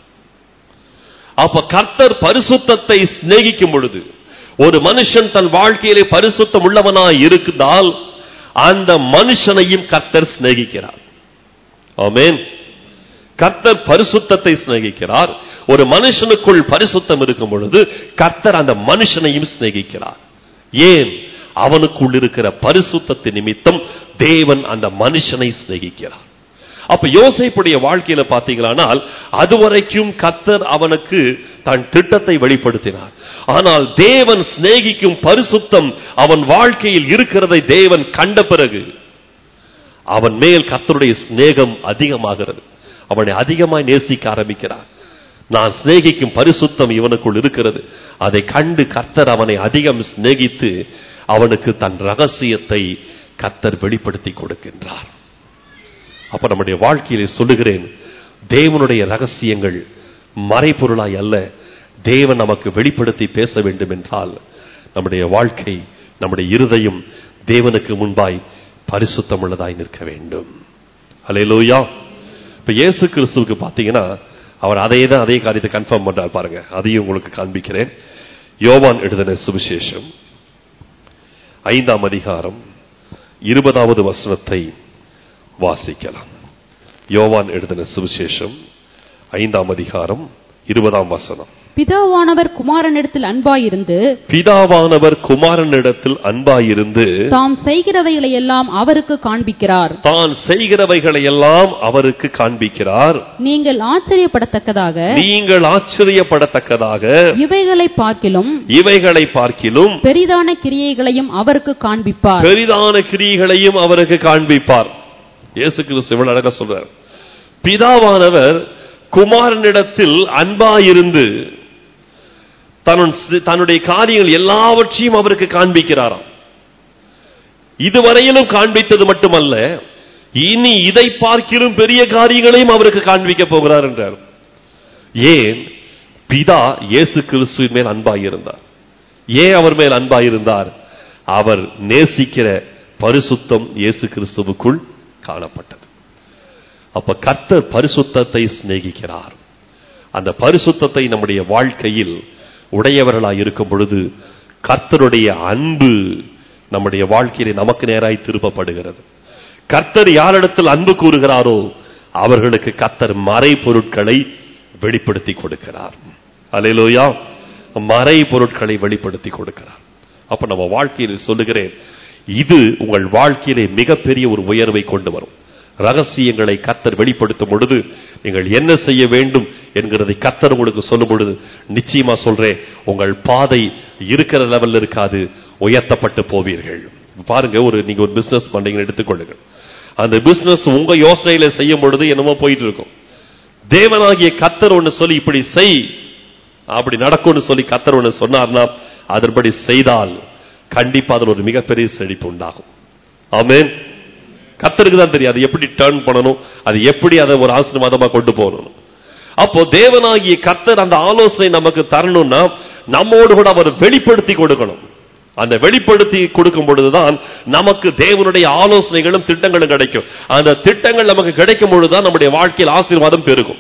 அப்ப கர்த்தர் பரிசுத்தத்தை சிநேகிக்கும் பொழுது ஒரு மனுஷன் தன் வாழ்க்கையிலே பரிசுத்தம் உள்ளவனாய் இருந்தால் அந்த மனுஷனையும் கர்த்தர் சிநேகிக்கிறார் ஆமென் கர்த்தர் பரிசுத்தத்தை சிநேகிக்கிறார் ஒரு மனுஷனுக்குள் பரிசுத்தம் இருக்கும் பொழுது கர்த்தர் அந்த மனுஷனையும் சிநேகிக்கிறார் ஏன் அவனுக்குள் இருக்கிற பரிசுத்தத்தின் நிமித்தம் தேவன் அந்த மனுஷனை சிநேகிக்கிறார் அப்ப யோசேப்புடைய வாழ்க்கையில பாத்தீங்களானால் அதுவரைக்கும் கர்த்தர் அவனுக்கு தன் திட்டத்தை வெளிப்படுத்தினார் ஆனால் தேவன் சிநேகிக்கும் பரிசுத்தம் அவன் வாழ்க்கையில் இருக்கிறதை தேவன் கண்ட பிறகு அவன் மேல் கர்த்தருடைய சிநேகம் அதிகமாகிறது அவனை அதிகமாய் நேசிக்க ஆரம்பிக்கிறார் நான் சிநேகிக்கும் பரிசுத்தம் இவனுக்குள் இருக்கிறது அதை கண்டு கர்த்தர் அவனை அதிகம் சிநேகித்து அவனுக்கு தன் ரகசியத்தை கர்த்தர் வெளிப்படுத்தி கொடுக்கின்றார் அப்ப நம்முடைய வாழ்க்கையிலே சொல்லுகிறேன் தேவனுடைய ரகசியங்கள் மறைபொருளாய் அல்ல தேவன் நமக்கு வெளிப்படுத்தி பேச வேண்டும் என்றால் நம்முடைய வாழ்க்கை நம்முடைய இருதயம் தேவனுக்கு முன்பாய் பரிசுத்தமுள்ளதாய் நிற்க வேண்டும் அல்லேலூயா இப்ப இயேசு கிறிஸ்துவுக்கு பாத்தீங்கன்னா அவர் அதே தான் அதே காரியத்தை கன்ஃபார்ம் பண்றார் பாருங்க அதையும் உங்களுக்கு காண்பிக்கிறேன் யோவான் எழுதின சுவிசேஷம் ஐந்தாம் அதிகாரம் இருபதாவது வசனத்தை வாசிக்கலாம் யோவான் எழுதின சுவிசேஷம் ஐந்தாம் அதிகாரம் இருபதாம் வசனம் பிதாவானவர் குமாரனிடத்தில் அன்பாயிருந்து பிதாவானவர் குமாரனிடத்தில் அன்பாயிருந்து தாம் செய்கிறவைகளை எல்லாம் அவருக்கு காண்பிக்கிறார் தான் செய்கிறவைகளை எல்லாம் அவருக்கு காண்பிக்கிறார் நீங்கள் ஆச்சரியப்படத்தக்கதாக நீங்கள் ஆச்சரியப்படத்தக்கதாக இவைகளை பார்க்கிலும் இவைகளை பார்க்கிலும் பெரிதான கிரியைகளையும் அவருக்கு காண்பிப்பார் பெரிதான கிரியைகளையும் அவருக்கு காண்பிப்பார் இயேசு கிறிஸ்து இவ்வளவு அழகா சொல்றார் பிதாவானவர் குமாரனிடத்தில் அன்பாயிருந்து தன்னு- தன்னுடைய காரியங்கள் எல்லாவற்றையும் அவருக்கு காண்பிக்கிறாராம் இதுவரையிலும் காண்பித்தது மட்டுமல்ல இனி இதை பார்க்கிலும் பெரிய காரியங்களையும் அவருக்கு காண்பிக்க போகிறார் என்றார் ஏன் பிதா இயேசு கிறிஸ்துவின் மேல் அன்பாயிருந்தார் ஏன் அவர் மேல் அன்பாயிருந்தார் அவர் நேசிக்கிற பரிசுத்தம் இயேசு கிறிஸ்துவுக்குள் காணப்பட்டது அப்ப கர்த்தர் பரிசுத்தத்தை சிநேகிக்கிறார் அந்த பரிசுத்தத்தை நம்முடைய வாழ்க்கையில் உடையவர்களாய் இருக்கும் பொழுது கர்த்தருடைய அன்பு நம்முடைய வாழ்க்கையிலே நமக்கு நேராய் திருப்பப்படுகிறது கர்த்தர் யாரிடத்தில் அன்பு கூறுகிறாரோ அவர்களுக்கு கர்த்தர் மறை பொருட்களை வெளிப்படுத்தி கொடுக்கிறார் அலையிலோயா மறை பொருட்களை வெளிப்படுத்தி கொடுக்கிறார் அப்ப நம்ம வாழ்க்கையில் சொல்லுகிறேன் இது உங்கள் வாழ்க்கையிலே மிகப்பெரிய ஒரு உயர்வை கொண்டு வரும் ரகசியங்களை கத்தர் வெளிப்படுத்தும் பொழுது நீங்கள் என்ன செய்ய வேண்டும் என்கிறதை கத்தர் உங்களுக்கு சொல்லும் பொழுது நிச்சயமா சொல்றேன் உங்கள் பாதை இருக்கிற லெவல்ல இருக்காது உயர்த்தப்பட்டு போவீர்கள் பாருங்க ஒரு நீங்க ஒரு பிசினஸ் பண்றீங்கன்னு எடுத்துக்கொள்ளுங்க அந்த பிசினஸ் உங்க யோசனையில செய்யும் பொழுது என்னமோ போயிட்டு இருக்கும் தேவனாகிய கத்தர் ஒன்னு சொல்லி இப்படி செய் அப்படி நடக்கும்னு சொல்லி கத்தர் ஒன்னு சொன்னார்னா அதன்படி செய்தால் கண்டிப்பா அதில் ஒரு மிகப்பெரிய செழிப்பு உண்டாகும் ஆமென் கத்தருக்கு தான் தெரியும் அது எப்படி டர்ன் பண்ணணும் அது எப்படி அதை ஒரு ஆசீர்வாதமா கொண்டு போகணும் அப்போ தேவனாகிய கத்தர் அந்த ஆலோசனை நமக்கு தரணும்னா நம்மோடு கூட அவர் வெளிப்படுத்தி கொடுக்கணும் அந்த வெளிப்படுத்தி கொடுக்கும் பொழுதுதான் நமக்கு தேவனுடைய ஆலோசனைகளும் திட்டங்களும் கிடைக்கும் அந்த திட்டங்கள் நமக்கு கிடைக்கும் பொழுதுதான் நம்முடைய வாழ்க்கையில் ஆசீர்வாதம் பெருகும்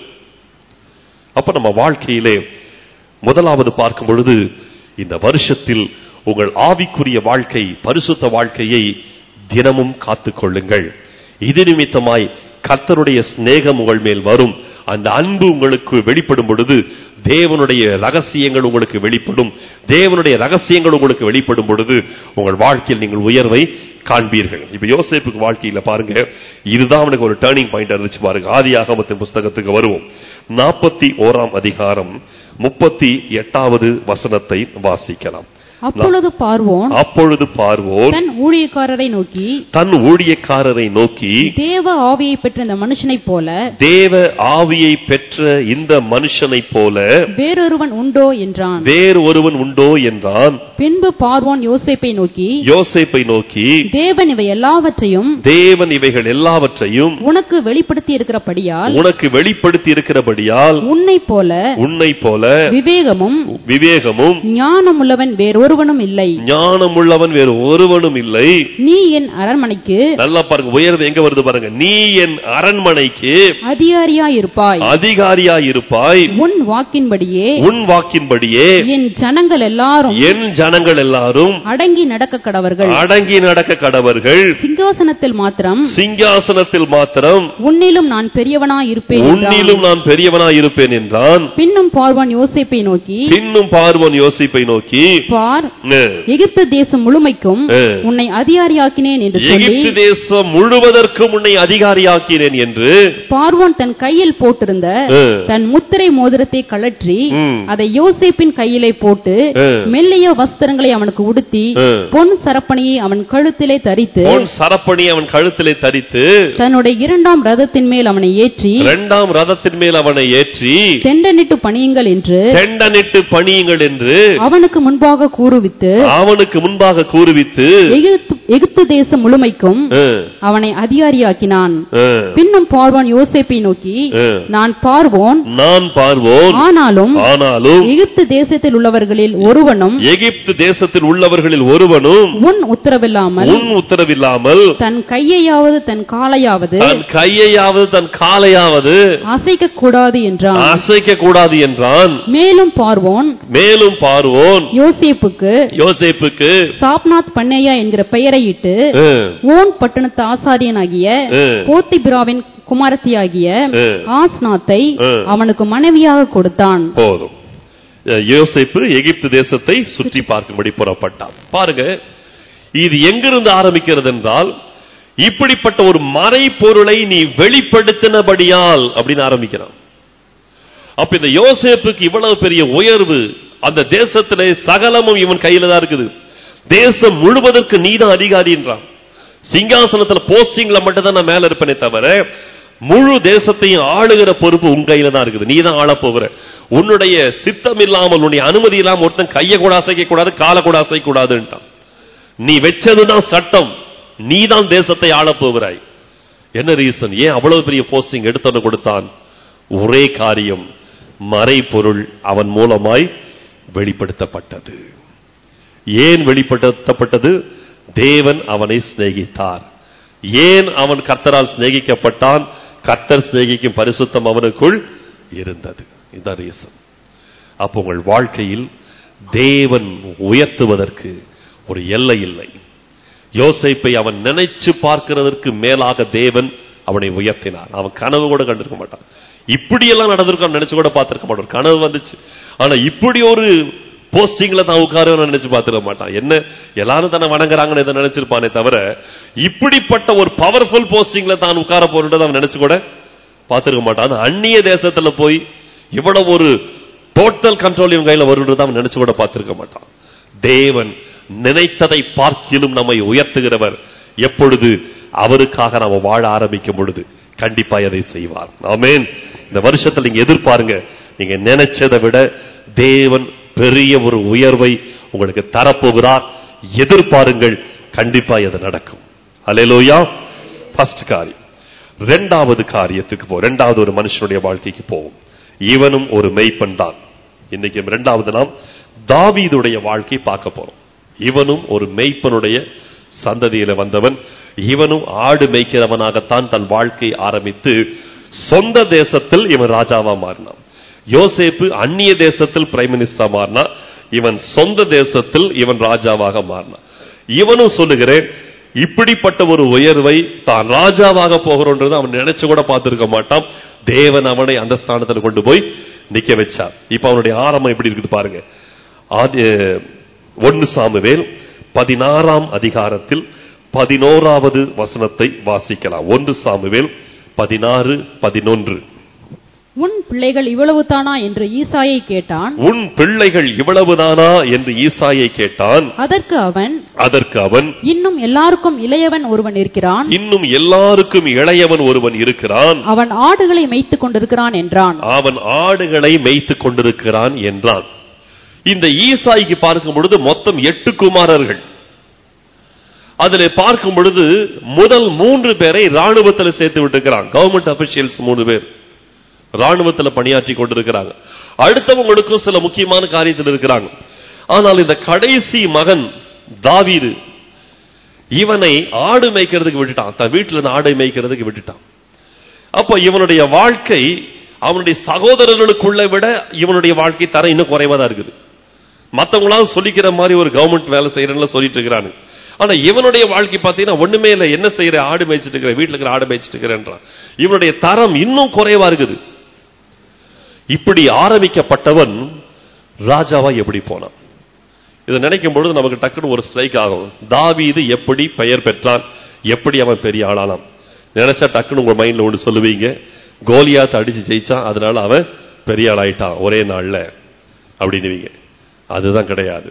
அப்ப நம்ம வாழ்க்கையிலே முதலாவது பார்க்கும் பொழுது இந்த வருஷத்தில் உங்கள் ஆவிக்குரிய வாழ்க்கை பரிசுத்த வாழ்க்கையை தினமும் காத்துக்கொள்ளுங்கள் இது நிமித்தமாய் கர்த்தருடைய சிநேகம் உங்கள் மேல் வரும் அந்த அன்பு உங்களுக்கு வெளிப்படும் பொழுது தேவனுடைய ரகசியங்கள் உங்களுக்கு வெளிப்படும் தேவனுடைய ரகசியங்கள் உங்களுக்கு வெளிப்படும் பொழுது உங்கள் வாழ்க்கையில் நீங்கள் உயர்வை காண்பீர்கள் இப்ப யோசேப்புக்கு வாழ்க்கையில பாருங்க இதுதான் அவனுக்கு ஒரு டேர்னிங் பாயிண்ட் இருந்துச்சு பாருங்க ஆதி ஆகமத்தின் புஸ்தகத்துக்கு வருவோம் நாற்பத்தி ஓராம் அதிகாரம் முப்பத்தி எட்டாவது வசனத்தை வாசிக்கலாம் அப்பொழுது பார்வோன் அப்பொழுது பார்வோன் தன் ஊழியக்காரரை நோக்கி தன் ஊழியக்காரரை நோக்கி தேவ ஆவியை பெற்ற இந்த மனுஷனைப் போல தேவ ஆவியை பெற்ற இந்த மனுஷனைப் போல வேறொருவன் உண்டோ என்றான் வேறு ஒருவன் உண்டோ என்றான் பின்பு பார்வோன் யோசேப்பை நோக்கி யோசேப்பை நோக்கி தேவன் இவை எல்லாவற்றையும் தேவன் இவைகள் எல்லாவற்றையும் உனக்கு வெளிப்படுத்தி இருக்கிறபடியால் உனக்கு வெளிப்படுத்தி இருக்கிறபடியால் உன்னை போல உன்னை போல விவேகமும் விவேகமும் ஞானமுள்ளவன் வேறொருவனும் இல்லை ஞானமுள்ளவன் வேறு ஒருவனும் இல்லை நீ என் அரண்மனைக்கு நல்லா பாருங்க உயர்வு எங்க வருது பாருங்க நீ என் அரண்மனைக்கு அதிகாரியாயிருப்பாய் அதிகாரியாய் இருப்பாய் உன் வாக்கின்படியே உன் வாக்கின்படியே என் ஜனங்கள் எல்லாரும் என் ஜனங்கள் எல்லாரும் அடங்கி நடக்க கடவர்கள் அடங்கி நடக்க கடவர்கள் சிங்காசனத்தில் மாத்திரம் சிங்காசனத்தில் மாத்திரம் உன்னிலும் நான் பெரியவனாய் இருப்பேன் என்றான். உன்னிலும் நான் பெரியவனாய் இருப்பேன் என்றான் பின்னும் பார்வான் யோசேப்பை நோக்கி பின்னும் பார்வோன் யோசிப்பை நோக்கி பார் "அஹ், எகிப்து தேசம் முழுமைக்கும் அஹ், உன்னை அதிகாரியாக்கினேன் என்று சொல்லி எகிப்து தேசம் முழுவதற்கும் உன்னை அதிகாரியாக்கிறேன் என்று பார்வோன் தன் கையில் போட்டிருந்த அஹ், தன் முத்திரை மோதிரத்தை கழற்றி ம். அதை யோசேப்பின் கையிலே போட்டு அஹ், மெல்லிய வஸ்திரங்களை அவனுக்கு உடுத்தி அஹ், பொன் சரப்பணியை அவன் கழுத்திலே தரித்து பொன் சரப்பணி அவன் கழுத்திலே தரித்து தன்னுடைய இரண்டாம் ரதத்தின் மேல் அவனை ஏற்றி இரண்டாம் ரதத்தின் மேல் அவனை ஏற்றி தெண்டனிட்டு பணியுங்கள் என்று தெண்டனிட்டு பணியுங்கள் என்று அவனுக்கு முன்பாக கூறுவித்து அவனுக்கு முன்பாக கூறுவித்து எகிப்து எகிப்து தேசம் முழுமைக்கும் ஆ, அவனை அதிகாரியாக்கினான் ஆ. பின்னும் பார்வோன் யோசேப்பை நோக்கி ஆ. நான் பார்வோன் நான் பார்வோன் ஆனாலும் ஆனாலும் எகிப்து தேசத்தில் உள்ளவர்களில் ஒருவனும் எகிப்து தேசத்தில் உள்ளவர்களில் ஒருவனும் உன் உத்தரவில்லாமல் உன் உத்தரவில்லாமல் தன் கையையாவது தன் காலையாவது தன் கையையாவது தன் காலையாவது அசைக்க கூடாது என்றான் அசைக்க கூடாது என்றான் மேலும் பார்வோன் மேலும் பார்வோன் யோசேப்புக்கு யோசேப்புக்கு சாப்நாத் பண்ணையா என்கிற பெயரையிட்டு ஆ, ஓன் பட்டணத்து ஆசாரியனாகிய ஆ. போத்திபிராவின் குமாரத்தியாகிய ஆ. ஆஸ்நாத்தை ஆ. அவனுக்கு மனைவியாக கொடுத்தான் போதும் அஹ் யோசேப்பு எகிப்து தேசத்தை சுற்றி பார்க்கும்படி புறப்பட்டான் பாருங்க இது எங்கிருந்து ஆரம்பிக்கிறது என்றால் இப்படிப்பட்ட ஒரு மறைப்பொருளை நீ வெளிப்படுத்தினபடியால் அப்படின்னு ஆரம்பிக்கிறான் அப்ப இந்த யோசேப்புக்கு இவ்வளவு பெரிய உயர்வு அந்த தேசத்திலே சகலமும் இவன் கையில தான் இருக்குது தேசம் முழுவதற்கு நீதான் அதிகாரி என்றான் சிங்காசனத்துல போஸ்டிங்ல மட்டும் தான் நான் மேல இருப்பேனே தவிர முழு தேசத்தையும் ஆளுகிற பொறுப்பு உன் கையில தான் இருக்குது நீ தான் ஆளப் போகிற உன்னுடைய சித்தம் இல்லாமல் உன்னுடைய அனுமதி இல்லாமல் ஒருத்தன் கையை கூட அசைக்க கூடாது காலை கூட அசைக்க கூடாதுன்ட்டான் நீ வச்சதுதான் சட்டம் நீ தான் தேசத்தை ஆளப் போகிறாய் என்ன ரீசன் ஏன் அவ்வளவு பெரிய போஸ்டிங் எடுத்தவனு கொடுத்தான் ஒரே காரியம் மறைபொருள் அவன் மூலமாய் வெளிப்படுத்தப்பட்டது ஏன் வெளிப்படுத்தப்பட்டது தேவன் அவனை சிநேகித்தார் ஏன் அவன் கர்த்தரால் சிநேகிக்கப்பட்டான் கர்த்தர் சிநேகிக்கும் பரிசுத்தம் அவனுக்குள் இருந்தது இதுதான் ரீசன் அப்போ உங்கள் வாழ்க்கையில் தேவன் உயர்த்துவதற்கு ஒரு எல்லை இல்லை யோசேப்பை அவன் நினைச்சு பார்க்கிறதற்கு மேலாக தேவன் அவனை உயர்த்தினார் அவன் கனவு கூட கண்டிருக்க மாட்டான் இப்படியெல்லாம் நடந்திருக்கான் நினைச்சு கூட பார்த்திருக்க மாட்டான் கனவு வந்துச்சு ஆனா இப்படி ஒரு போஸ்டிங்ல தான் உட்காருன்னு நினைச்சு பார்த்திருக்க மாட்டான் என்ன எல்லாரும் தன்னை வணங்குறாங்கன்னு இதை நினைச்சிருப்பானே தவிர இப்படிப்பட்ட ஒரு பவர்ஃபுல் போஸ்டிங்ல தான் உட்கார போறதை அவன் நினைச்சு கூட பார்த்திருக்க மாட்டான் ஆனா அந்நிய தேசத்துல போய் இவ்வளவு ஒரு டோட்டல் கண்ட்ரோல் இவன் கையில வருன்றதை அவன் நினைச்சு கூட பார்த்திருக்க மாட்டான் தேவன் நினைத்ததை பார்க்கிலும் நம்மை உயர்த்துகிறவர் எப்பொழுது அவருக்காக நாம வாழ ஆரம்பிக்கும் பொழுது கண்டிப்பா அதை செய்வார் ஆமென் இந்த வருஷத்துல நீங்க எதிர்பாருங்க நீங்க நினைச்சதை விட தேவன் பெரிய ஒரு உயர்வை உங்களுக்கு தரப்போகிறார் எதிர்பாருங்கள் கண்டிப்பா இது நடக்கும் அல்லேலூயா ஃபர்ஸ்ட் காரியம் ரெண்டாவது காரியத்துக்கு போ ரெண்டாவது ஒரு மனுஷனுடைய வாழ்க்கைக்கு போவோம் இவனும் ஒரு மெய்ப்பன் தான் இன்னைக்கு ரெண்டாவது நாம் தாவீதுடைய வாழ்க்கை பார்க்க போறோம் இவனும் ஒரு மெய்ப்பனுடைய சந்ததியில வந்தவன் இவனும் ஆடு மேய்க்கிறவனாகத்தான் தன் வாழ்க்கை ஆரம்பித்து சொந்த தேசத்தில் இவன் ராஜாவா மாறினான் யோசேப்பு அந்நிய தேசத்தில் பிரைம் மினிஸ்டரா மாறினா இவன் சொந்த தேசத்தில் இவன் ராஜாவாக மாறினான் இவனும் சொல்லுகிறேன் இப்படிப்பட்ட ஒரு உயர்வை தான் ராஜாவாக போகிறோன்றது அவன் நினைச்சு கூட பார்த்திருக்க மாட்டான் தேவன் அவனை அந்த ஸ்தானத்துல கொண்டு போய் நிக்க வச்சார் இப்ப அவனுடைய ஆரம்பம் எப்படி இருக்குது பாருங்க ஆதி ஒன்னு சாமுவேல் பதினாறாம் அதிகாரத்தில் பதினோராவது வசனத்தை வாசிக்கலாம் ஒன்று சாமுவேல் பதினாறு பதினொன்று உன் பிள்ளைகள் இவ்வளவு தானா என்று ஈசாயை கேட்டான் உன் பிள்ளைகள் இவ்வளவுதானா என்று ஈசாயை கேட்டான் அதற்கு அவன் அதற்கு அவன் இன்னும் எல்லாருக்கும் இளையவன் ஒருவன் இருக்கிறான் இன்னும் எல்லாருக்கும் இளையவன் ஒருவன் இருக்கிறான் அவன் ஆடுகளை மேய்த்துக் கொண்டிருக்கிறான் என்றான் அவன் ஆடுகளை மேய்த்துக் கொண்டிருக்கிறான் என்றான் இந்த ஈசாய்க்கு பார்க்கும் பொழுது மொத்தம் எட்டு குமாரர்கள் அதில் பார்க்கும் பொழுது முதல் மூன்று பேரை ராணுவத்தில் சேர்த்து விட்டுக்கிறான் கவர்மெண்ட் அபிஷியல்ஸ் மூணு பேர் ராணுவத்தில் பணியாற்றி கொண்டிருக்கிறாங்க அடுத்தவங்களுக்கும் சில முக்கியமான காரியத்தில் இருக்கிறாங்க ஆனால் இந்த கடைசி மகன் தாவீது இவனை ஆடு மேய்க்கிறதுக்கு விட்டுட்டான் தன் வீட்டில் இருந்து ஆடை மேய்க்கிறதுக்கு விட்டுட்டான் அப்போ இவனுடைய வாழ்க்கை அவனுடைய சகோதரர்களுக்குள்ள விட இவனுடைய வாழ்க்கை தரம் இன்னும் குறைவா தான் இருக்குது மற்றவங்களாம் சொல்லிக்கிற மாதிரி ஒரு கவர்மெண்ட் வேலை செய்யறேன்னு சொல்லிட்டு இருக்கிறானு ஆனா இவனுடைய வாழ்க்கை பார்த்தீங்கன்னா ஒண்ணுமே இல்லை என்ன செய்யற ஆடு மேய்ச்சிட்டு இருக்கிற வீட்டுல இருக்கிற ஆடு மேய்ச்சிட்டு இருக்கிறேன்றான் இவனுடைய தரம் இன்னும் குறைவா இருக்குது இப்படி ஆரம்பிக்கப்பட்டவன் ராஜாவா எப்படி போனான் இதை நினைக்கும் பொழுது நமக்கு டக்குன்னு ஒரு ஸ்ட்ரைக் ஆகும் தாவீது எப்படி பெயர் பெற்றான் எப்படி அவன் பெரிய ஆளானான் நினைச்சா டக்குன்னு உங்க மைண்ட்ல ஒன்று சொல்லுவீங்க கோலியாத்தை அடிச்சு ஜெயிச்சான் அதனால அவன் பெரிய ஆளாயிட்டான் ஒரே நாள்ல அப்படின்னுவீங்க அதுதான் கிடையாது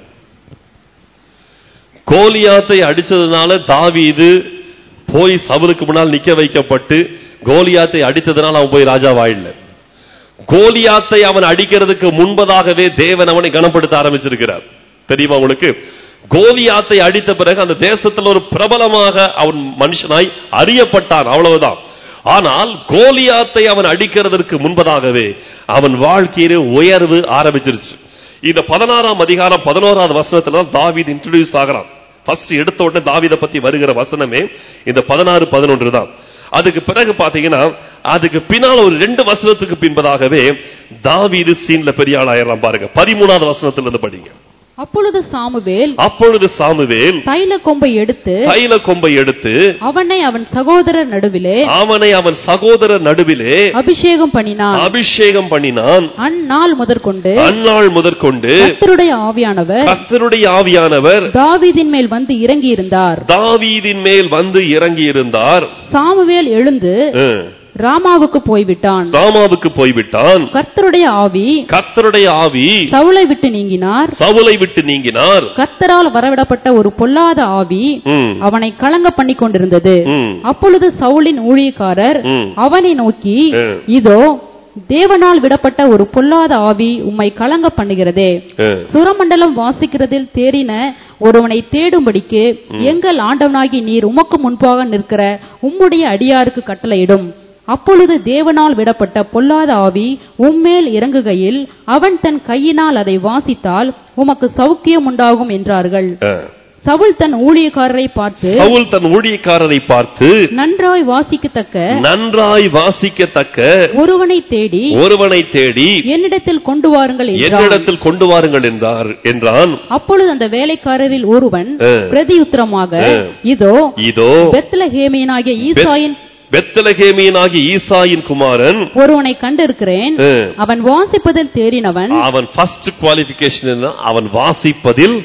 கோலியாத்தை அடிச்சதுனால தாவீது போய் சவுலுக்கு முன்னால் நிக்க வைக்கப்பட்டு கோலியாத்தை அடித்ததுனால அவன் போய் ராஜாவாயில்ல கோலியாத்தை அவன் அடிக்கிறதுக்கு முன்பதாகவே தேவன் அவனை கனப்படுத்த ஆரம்பிச்சிருக்கிறார் தெரியுமா உங்களுக்கு கோலியாத்தை அடித்த பிறகு அந்த தேசத்துல ஒரு பிரபலமாக அவன் மனுஷனாய் அறியப்பட்டான் அவ்வளவுதான் ஆனால் கோலியாத்தை அவன் அடிக்கிறதற்கு முன்பதாகவே அவன் வாழ்க்கையிலே உயர்வு ஆரம்பிச்சிருச்சு இந்த பதினாறாம் அதிகாரம் பதினோராவது வசனத்துல தான் தாவீது இன்ட்ரடியூஸ் ஆகிறான் ஃபர்ஸ்ட் எடுத்த உடனே தாவீதை பத்தி வருகிற வசனமே இந்த பதினாறு பதினொன்று தான் அதுக்கு பிறகு பாத்தீங்கன்னா அதுக்கு பின்னால் ஒரு ரெண்டு வசனத்துக்கு பின்பதாகவே தாவீது சீன்ல பெரிய ஆளாயிரம் பாருங்க பதிமூணாவது வசனத்துல இருந்து படிங்க அப்பொழுது சாமுவேல் அப்பொழுது சாமுவேல் தைல கொம்பை எடுத்து தைல கொம்பை எடுத்து அவனை அவன் சகோதரர் நடுவிலே அவனை அவன் சகோதரர் நடுவிலே அபிஷேகம் பண்ணினான் அபிஷேகம் பண்ணினான் அந்நாள் முதற்கொண்டு அந்நாள் முதற்கொண்டு கர்த்தருடைய ஆவியானவர் கர்த்தருடைய ஆவியானவர் தாவீதின் மேல் வந்து இறங்கி இருந்தார் தாவீதின் மேல் வந்து இறங்கி இருந்தார் சாமுவேல் எழுந்து ராமாவுக்கு போய்விட்டான் சாமாவுக்கு போய்விட்டான் கர்த்தருடைய ஆவி கர்த்தருடைய ஆவி சவுலை விட்டு நீங்கினார் சவுலை விட்டு நீங்கினார் கர்த்தரால் வரவிடப்பட்ட ஒரு பொல்லாத ஆவி ம், அவனை கலங்க பண்ணி கொண்டிருந்தது ம், அப்பொழுது சவுலின் ஊழியக்காரர் ம். அவனை நோக்கி ம். இதோ தேவனால் விடப்பட்ட ஒரு பொல்லாத ஆவி உம்மை கலங்க பண்ணுகிறதே ம். சுரமண்டலம் வாசிக்கிறதில் தேறின ஒருவனை தேடும்படிக்கு எங்கள் ஆண்டவனாகி நீர் உமக்கு முன்பாக நிற்கிற உம்முடைய அடியாருக்கு கட்டளையிடும் அப்பொழுது தேவனால் விடப்பட்ட பொல்லாத ஆவி உம்மேல் இறங்குகையில் அவன் தன் கையினால் அதை வாசித்தால் உமக்கு சௌக்கியம் உண்டாகும் என்றார்கள் ஆ. சவுல் தன் ஊழியக்காரரை பார்த்து சவுல் தன் ஊழியக்காரரை பார்த்து நன்றாய் வாசிக்கத்தக்க நன்றாய் வாசிக்கத்தக்க ஒருவனை தேடி ஒருவனை தேடி என்னிடத்தில் கொண்டு வாருங்கள் என்றான் என்னிடத்தில் கொண்டு வாருங்கள் என்றார் என்றான் அப்பொழுது அந்த வேலைக்காரரில் ஒருவன் ஆ. பிரதியுத்தரமாக ஆ. இதோ இதோ பெத்லஹேமியனாகிய ஈசாயின் பெத்தலகேமியனாகி ஈசாயின் குமாரன் ஒருவனை கண்டிருக்கிறேன் ஆ. அவன் வாசிப்பதில் தேறினவன் அவன் ஃபர்ஸ்ட் குவாலிபிகேஷன் என்ன அவன் வாசிப்பதில்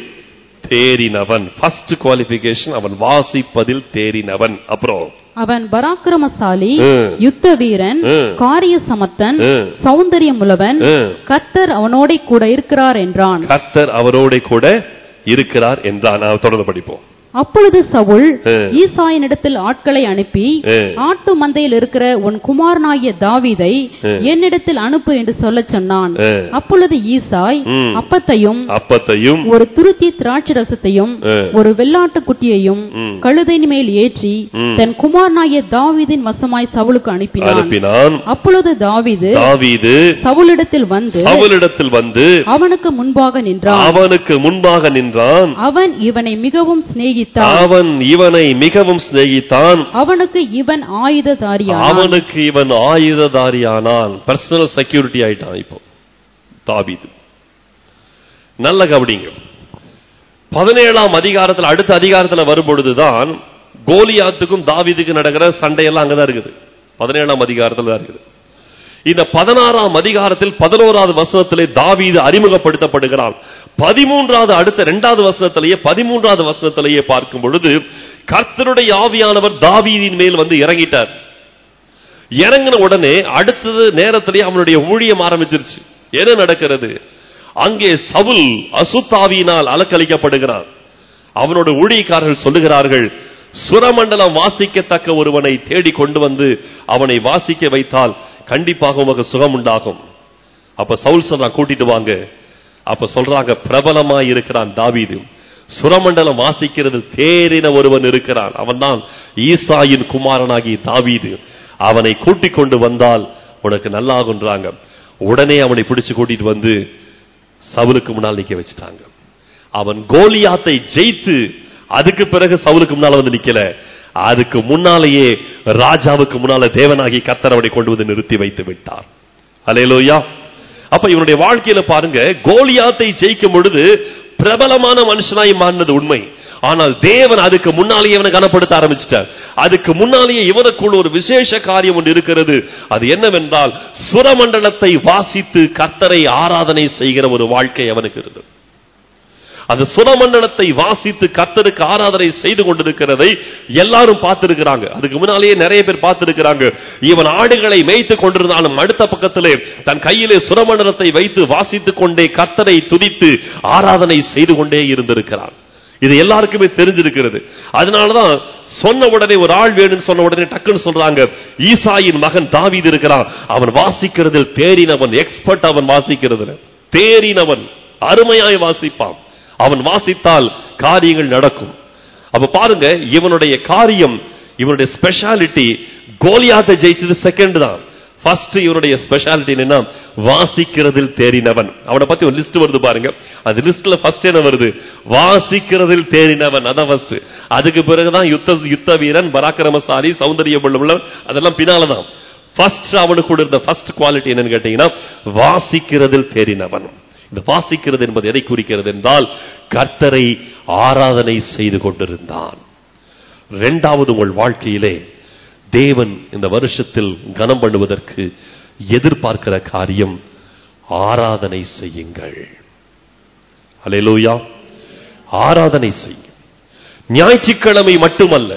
தேறினவன் ஃபர்ஸ்ட் குவாலிபிகேஷன் அவன் வாசிப்பதில் தேறினவன் அப்புறம் அவன் பராக்கிரமசாலி ம். யுத்த வீரன் ம். காரிய சமத்தன் ம். சௌந்தரியமுள்ளவன் ம். கர்த்தர் அவனோட கூட இருக்கிறார் என்றான் கர்த்தர் அவரோட கூட இருக்கிறார் என்றான் நான் தொடர்ந்து படிப்போம் அப்பொழுது சவுல் ம். ஈசாயினிடத்தில் ஆட்களை அனுப்பி ம். ஆட்டு மந்தையில் இருக்கிற உன் குமாரனாகிய தாவீதை ம். என்னிடத்தில் அனுப்பு என்று சொல்லச் சொன்னான் ம். அப்பொழுது ஈசாய் ம். அப்பத்தையும் அப்பத்தையும் ஒரு துருத்தி திராட்சை ரசத்தையும் ம். ஒரு வெள்ளாட்டு குட்டியையும் ம். கழுதையின் மேல் ஏற்றி ம். தன் குமாரனாகிய தாவீதின் வசமாய் சவுலுக்கு அனுப்பினான் அனுப்பினான் அப்பொழுது தாவீது தாவீது சவுலிடத்தில் வந்து அவளிடத்தில் வந்து அவனுக்கு முன்பாக நின்றான் அவனுக்கு முன்பாக நின்றான் அவன் இவனை மிகவும் சிநேகித்தான் அவன் இவனை மிகவும் சிநேகித்தான் அவனுக்கு இவன் ஆயுததாரியானான் அவனுக்கு இவன் ஆயுததாரியானான் பர்சனல் செக்யூரிட்டி ஆயிட்டான் இப்போ தாவீது நல்ல கவனிங்க பதினேழாம் அதிகாரத்துல அடுத்த அதிகாரத்துல வரும்பொழுதுதான் கோலியாத்துக்கும் தாவீதுக்கும் நடக்கிற சண்டையெல்லாம் அங்கதான் இருக்குது பதினேழாம் அதிகாரத்துல தான் இருக்குது இந்த பதினாறாம் அதிகாரத்தில் பதினோராவது வசனத்திலே தாவீது அறிமுகப்படுத்தப்படுகிறான் பதிமூன்றாவது அடுத்த இரண்டாவது வசனத்திலேயே பதிமூன்றாவது வசனத்திலேயே பார்க்கும் பொழுது கர்த்தருடைய ஆவியானவர் தாவீதின் மேல் வந்து இறங்கிட்டார் இறங்கின உடனே அடுத்தது நேரத்திலே அவனுடைய ஊழியம் ஆரம்பிச்சிருச்சு என்ன நடக்கிறது அங்கே சவுல் அசுத்தாவியினால் அலக்களிக்கப்படுகிறான் அவனோட ஊழியக்காரர்கள் சொல்லுகிறார்கள் சுரமண்டலம் வாசிக்கத்தக்க ஒருவனை தேடி கொண்டு வந்து அவனை வாசிக்க வைத்தால் கண்டிப்பாக உமக்கு சுகம் உண்டாகும் அப்ப சவுல் சொல்றான் கூட்டிட்டு வாங்க அப்ப சொல்றாங்க பிரபலமா இருக்கிறான் தாவீது சுரமண்டலம் வாசிக்கிறது தேறின ஒருவன் இருக்கிறான் அவன்தான் ஈசாயின் குமாரனாகி தாவீது அவனை கூட்டிக் கொண்டு வந்தால் உனக்கு நல்லாகுன்றாங்க உடனே அவனை பிடிச்சு கூட்டிட்டு வந்து சவுலுக்கு முன்னால் நிக்க வச்சுட்டாங்க அவன் கோலியாத்தை ஜெயித்து அதுக்கு பிறகு சவுலுக்கு முன்னால வந்து நிக்கல அதுக்கு முன்னாலேயே ராஜாவுக்கு முன்னால தேவனாகி கத்தர் அவனை கொண்டு வந்து நிறுத்தி வைத்து விட்டார் அலையலோயா அப்ப இவனுடைய வாழ்க்கையில பாருங்க கோலியாத்தை ஜெயிக்கும் பொழுது பிரபலமான மனுஷனாய் மாறினது உண்மை ஆனால் தேவன் அதுக்கு முன்னாலேயே இவனை கனப்படுத்த ஆரம்பிச்சிட்டார் அதுக்கு முன்னாலேயே இவனுக்குள் ஒரு விசேஷ காரியம் ஒன்று இருக்கிறது அது என்னவென்றால் சுரமண்டலத்தை வாசித்து கர்த்தரை ஆராதனை செய்கிற ஒரு வாழ்க்கை அவனுக்கு இருந்தது அந்த சுரமண்டலத்தை வாசித்து கர்த்தருக்கு ஆராதனை செய்து கொண்டிருக்கிறதை எல்லாரும் பார்த்திருக்கிறாங்க அதுக்கு முன்னாலேயே நிறைய பேர் பார்த்திருக்கிறாங்க இவன் ஆடுகளை மேய்த்து கொண்டிருந்தாலும் அடுத்த பக்கத்திலே தன் கையிலே சுரமண்டலத்தை வைத்து வாசித்துக் கொண்டே கர்த்தரை துதித்து ஆராதனை செய்து கொண்டே இருந்திருக்கிறான் இது எல்லாருக்குமே தெரிஞ்சிருக்கிறது அதனாலதான் சொன்ன உடனே ஒரு ஆள் வேணும்னு சொன்ன உடனே டக்குன்னு சொல்றாங்க ஈசாயின் மகன் தாவீது இருக்கிறான் அவன் வாசிக்கிறதில் தேறினவன் எக்ஸ்பர்ட் அவன் வாசிக்கிறதுல தேறினவன் அருமையாய் வாசிப்பான் அவன் வாசித்தால் காரியங்கள் நடக்கும் அப்ப பாருங்க இவனுடைய காரியம் இவனுடைய ஸ்பெஷாலிட்டி கோலியாத்தை ஜெயிச்சது செகண்ட் தான் ஃபர்ஸ்ட் இவனுடைய ஸ்பெஷாலிட்டி என்னன்னா வாசிக்கிறதில் தேறினவன் அவனை பத்தி ஒரு லிஸ்ட் வருது பாருங்க அந்த லிஸ்ட்ல ஃபர்ஸ்ட் என்ன வருது வாசிக்கிறதில் தேறினவன் அதான் ஃபர்ஸ்ட் அதுக்கு பிறகுதான் யுத்த யுத்த வீரன் பராக்கிரமசாலி சௌந்தரிய உள்ளவன் அதெல்லாம் பின்னாலதான் ஃபர்ஸ்ட் அவனுக்கு கூட இருந்த ஃபர்ஸ்ட் குவாலிட்டி என்னன்னு கேட்டீங்கன்னா வாசிக்கிறதில் தேறினவன் இந்த வாசிக்கிறது என்பது எதை குறிக்கிறது என்றால் கர்த்தரை ஆராதனை செய்து கொண்டிருந்தான் இரண்டாவது உங்கள் வாழ்க்கையிலே தேவன் இந்த வருஷத்தில் கனம் பண்ணுவதற்கு எதிர்பார்க்கிற காரியம் ஆராதனை செய்யுங்கள் அல்லேலூயா ஆராதனை செய்யுங்க ஞாயிற்றுக்கிழமை மட்டுமல்ல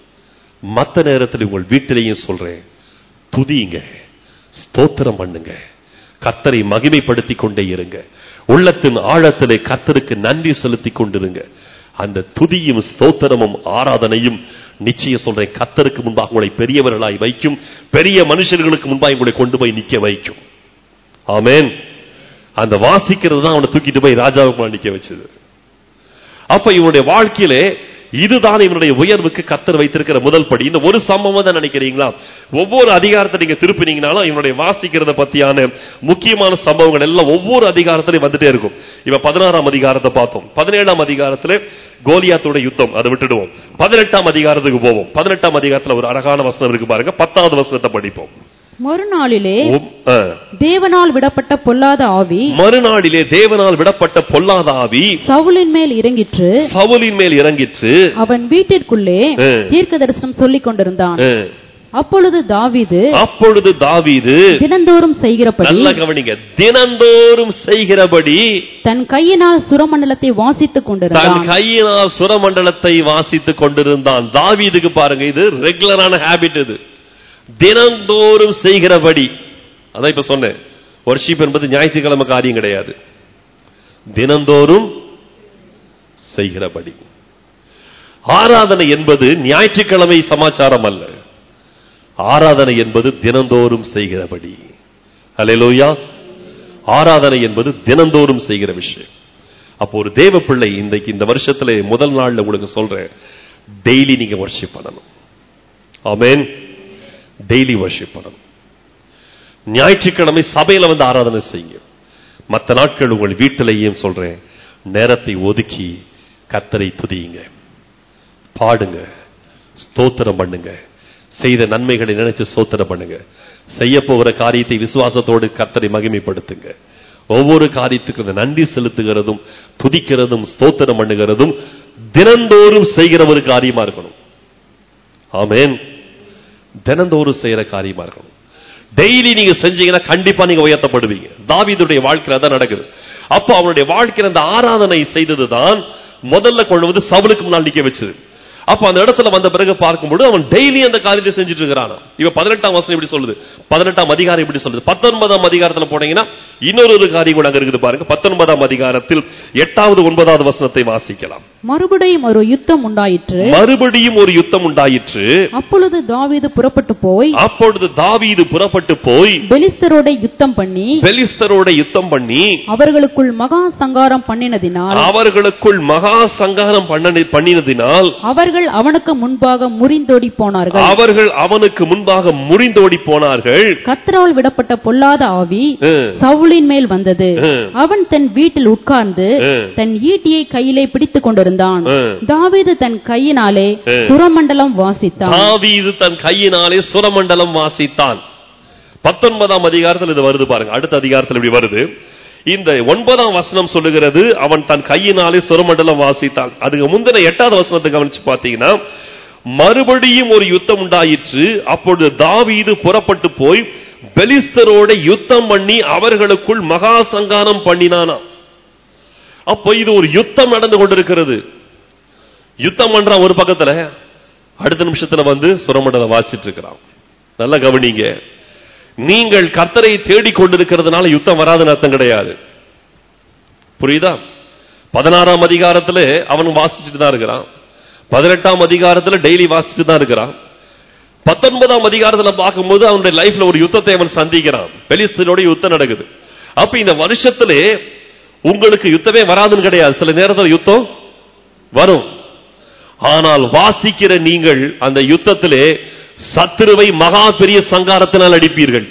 மத்த நேரத்தில் உங்கள் வீட்டிலேயும் சொல்றேன் துதியுங்க ஸ்தோத்திரம் பண்ணுங்க கர்த்தரை மகிமைப்படுத்தி கொண்டே இருங்க உள்ளத்தின் ஆழத்திலே கர்த்தருக்கு நன்றி செலுத்தி கொண்டிருங்க அந்த துதியும் ஸ்தோத்திரமும் ஆராதனையும் நிச்சயம் சொல்றேன் கர்த்தருக்கு முன்பாக உங்களை பெரியவர்களாய் வைக்கும் பெரிய மனுஷர்களுக்கு முன்பாக உங்களை கொண்டு போய் நிக்க வைக்கும் ஆமென் அந்த வாசிக்கிறது தான் அவனை தூக்கிட்டு போய் ராஜாவுக்கு முன்னாடி நிக்க வச்சது அப்ப இவனுடைய வாழ்க்கையிலே இதுதான் இவனுடைய உயர்வுக்கு கத்தர் வைத்திருக்கிற முதல் படி இந்த ஒரு சம்பவம் தான் நினைக்கிறீங்களா ஒவ்வொரு அதிகாரத்தை நீங்க திருப்பினீங்கனாலும் இவனுடைய வாசிக்கிறத பத்தியான முக்கியமான சம்பவங்கள் எல்லாம் ஒவ்வொரு அதிகாரத்திலையும் வந்துட்டே இருக்கும் இப்ப பதினாறாம் அதிகாரத்தை பார்த்தோம் பதினேழாம் அதிகாரத்துல கோலியாத்தோட யுத்தம் அதை விட்டுடுவோம் பதினெட்டாம் அதிகாரத்துக்கு போவோம் பதினெட்டாம் அதிகாரத்துல ஒரு அழகான வசனம் இருக்கு பாருங்க பத்தாவது வசனத்தை படிப்போம் மறுநாளிலே உம், ஆ. தேவனால் விடப்பட்ட பொல்லாத ஆவி மறுநாளிலே தேவனால் விடப்பட்ட பொல்லாத ஆவி சவுலின் மேல் இறங்கிற்று சவுலின் மேல் இறங்கிற்று அவன் வீட்டிற்குள்ளே ஆ. தீர்க்க தரிசனம் சொல்லிக் கொண்டிருந்தான் ஆ. அப்பொழுது தாவீது அப்பொழுது தாவீது தினந்தோறும் செய்கிறபடி நல்ல கவனிங்க தினந்தோறும் செய்கிறபடி தன் கையினால் சுரமண்டலத்தை வாசித்துக் தன் கொண்டிருந்தான் கையினால் சுரமண்டலத்தை வாசித்துக் கொண்டிருந்தான் தாவீதுக்கு பாருங்க இது ரெகுலரான ஹாபிட் இது தினந்தோறும் செய்கிறபடி அதான் இப்ப சொன்னேன் வர்ஷிப் என்பது ஞாயிற்றுக்கிழமை காரியம் கிடையாது தினந்தோறும் செய்கிறபடி ஆராதனை என்பது ஞாயிற்றுக்கிழமை சமாச்சாரம் அல்ல ஆராதனை என்பது தினந்தோறும் செய்கிறபடி அல்லேலூயா ஆராதனை என்பது தினந்தோறும் செய்கிற விஷயம் அப்போ ஒரு தேவ பிள்ளை இன்றைக்கு இந்த வருஷத்துல முதல் நாள்ல உங்களுக்கு சொல்றேன் டெய்லி நீங்க வர்ஷிப் பண்ணணும் ஆமென் டெய்லி வர்ஷிப் பண்ணணும் ஞாயிற்றுக்கிழமை சபையில வந்து ஆராதனை செய்யுங்க மற்ற நாட்கள் உங்கள் வீட்டிலேயும் சொல்றேன் நேரத்தை ஒதுக்கி கத்தரை துதியுங்க பாடுங்க ஸ்தோத்திரம் பண்ணுங்க செய்த நன்மைகளை நினைச்சு ஸ்தோத்திரம் பண்ணுங்க செய்ய போகிற காரியத்தை விசுவாசத்தோடு கர்த்தரை மகிமைப்படுத்துங்க ஒவ்வொரு காரியத்துக்கு இந்த நன்றி செலுத்துகிறதும் துதிக்கிறதும் ஸ்தோத்திரம் பண்ணுகிறதும் தினந்தோறும் செய்கிற ஒரு காரியமா இருக்கணும் ஆமென் தினந்தோறும் செய்யற காரியமா இருக்கணும் டெய்லி நீங்க செஞ்சீங்கன்னா கண்டிப்பா நீங்க உயர்த்தப்படுவீங்க தாவீதுடைய வாழ்க்கையில தான் நடக்குது அப்போ அவனுடைய வாழ்க்கையில அந்த ஆராதனை செய்ததுதான் முதல்ல கொண்டு வந்து சவுலுக்கு முன்னால் நிக்க வச்சது அப்ப அந்த இடத்துல வந்த பிறகு பார்க்கும்போது அவன் டெய்லி அந்த காரியத்தை செஞ்சுட்டு இருக்கிறான் இவ பதினெட்டாம் வசனம் இப்படி சொல்லுது பதினெட்டாம் அதிகாரம் இப்படி சொல்லுது பத்தொன்பதாம் அதிகாரத்துல போனீங்கன்னா இன்னொரு ஒரு காரியம் கூட அங்க இருக்குது பாருங்க பத்தொன்பதாம் அதிகாரத்தில் எட்டாவது ஒன்பதாவது வசனத்தை வாசிக்கலாம் மறுபடியும் ஒரு யுத்தம் உண்டாயிற்று மறுபடியும் ஒரு யுத்தம் உண்டாயிற்று அப்பொழுது தாவீது புறப்பட்டு போய் அப்பொழுது தாவீது புறப்பட்டு போய் பெலிஸ்தரோட யுத்தம் பண்ணி பெலிஸ்தரோட யுத்தம் பண்ணி அவர்களுக்குள் மகா சங்காரம் பண்ணினதினால் அவர்களுக்குள் மகா சங்காரம் பண்ண பண்ணினதினால் அவர்கள் அவனுக்கு முன்பாக முறிந்தோடி போனார்கள் அவர்கள் அவனுக்கு முன்பாக முறிந்தோடி போனார்கள் கத்ரால் விடப்பட்ட பொல்லாத ஆவி ம், சவுலின் மேல் வந்தது ம். அவன் தன் வீட்டில் உட்கார்ந்து ம். தன் ஈட்டியை கையிலே பிடித்துக் கொண்டிருந்தான் ம். தாவீது தன் கையினாலே ம். சுரமண்டலம் வாசித்தான் தாவீது தன் கையினாலே சுரமண்டலம் வாசித்தான் பத்தொன்பதாம் அதிகாரத்தில் இது வருது பாருங்க அடுத்த அதிகாரத்தில் இப்படி வருது இந்த ஒன்பதாம் வசனம் சொல்லுகிறது அவன் தன் கையினாலே சுரமண்டலம் வாசித்தான் அதுக்கு முந்தின எட்டாவது வசனத்தை கவனிச்சு பார்த்தீங்கன்னா மறுபடியும் ஒரு யுத்தம் உண்டாயிற்று அப்பொழுது தாவீது புறப்பட்டு போய் பெலிஸ்தரோட யுத்தம் பண்ணி அவர்களுக்குள் மகா சங்காரம் பண்ணினானாம் அப்போ இது ஒரு யுத்தம் நடந்து கொண்டிருக்கிறது யுத்தம் பண்றான் ஒரு பக்கத்துல அடுத்த நிமிஷத்துல வந்து சுரமண்டலம் வாசிட்டு இருக்கிறான் நல்லா கவனிங்க நீங்கள் கர்த்தரை தேடிக் கொண்டிருக்கிறதுனால யுத்தம் வராதுன்னு அர்த்தம் கிடையாது புரியுதா பதினாறாம் அதிகாரத்துல அவன் வாசிச்சுட்டு தான் இருக்கிறான் பதினெட்டாம் அதிகாரத்துல டெய்லி வாசிச்சுட்டு தான் இருக்கிறான் பத்தொன்பதாம் அதிகாரத்துல பார்க்கும்போது அவனுடைய லைஃப்ல ஒரு யுத்தத்தை அவன் சந்திக்கிறான் பெலிஸ்தீனோட யுத்தம் நடக்குது அப்ப இந்த வருஷத்திலே உங்களுக்கு யுத்தமே வராதுன்னு கிடையாது சில நேரத்தில் யுத்தம் வரும் ஆனால் வாசிக்கிற நீங்கள் அந்த யுத்தத்திலே சத்துருவை மகா பெரிய சங்காரத்தினால் அடிப்பீர்கள்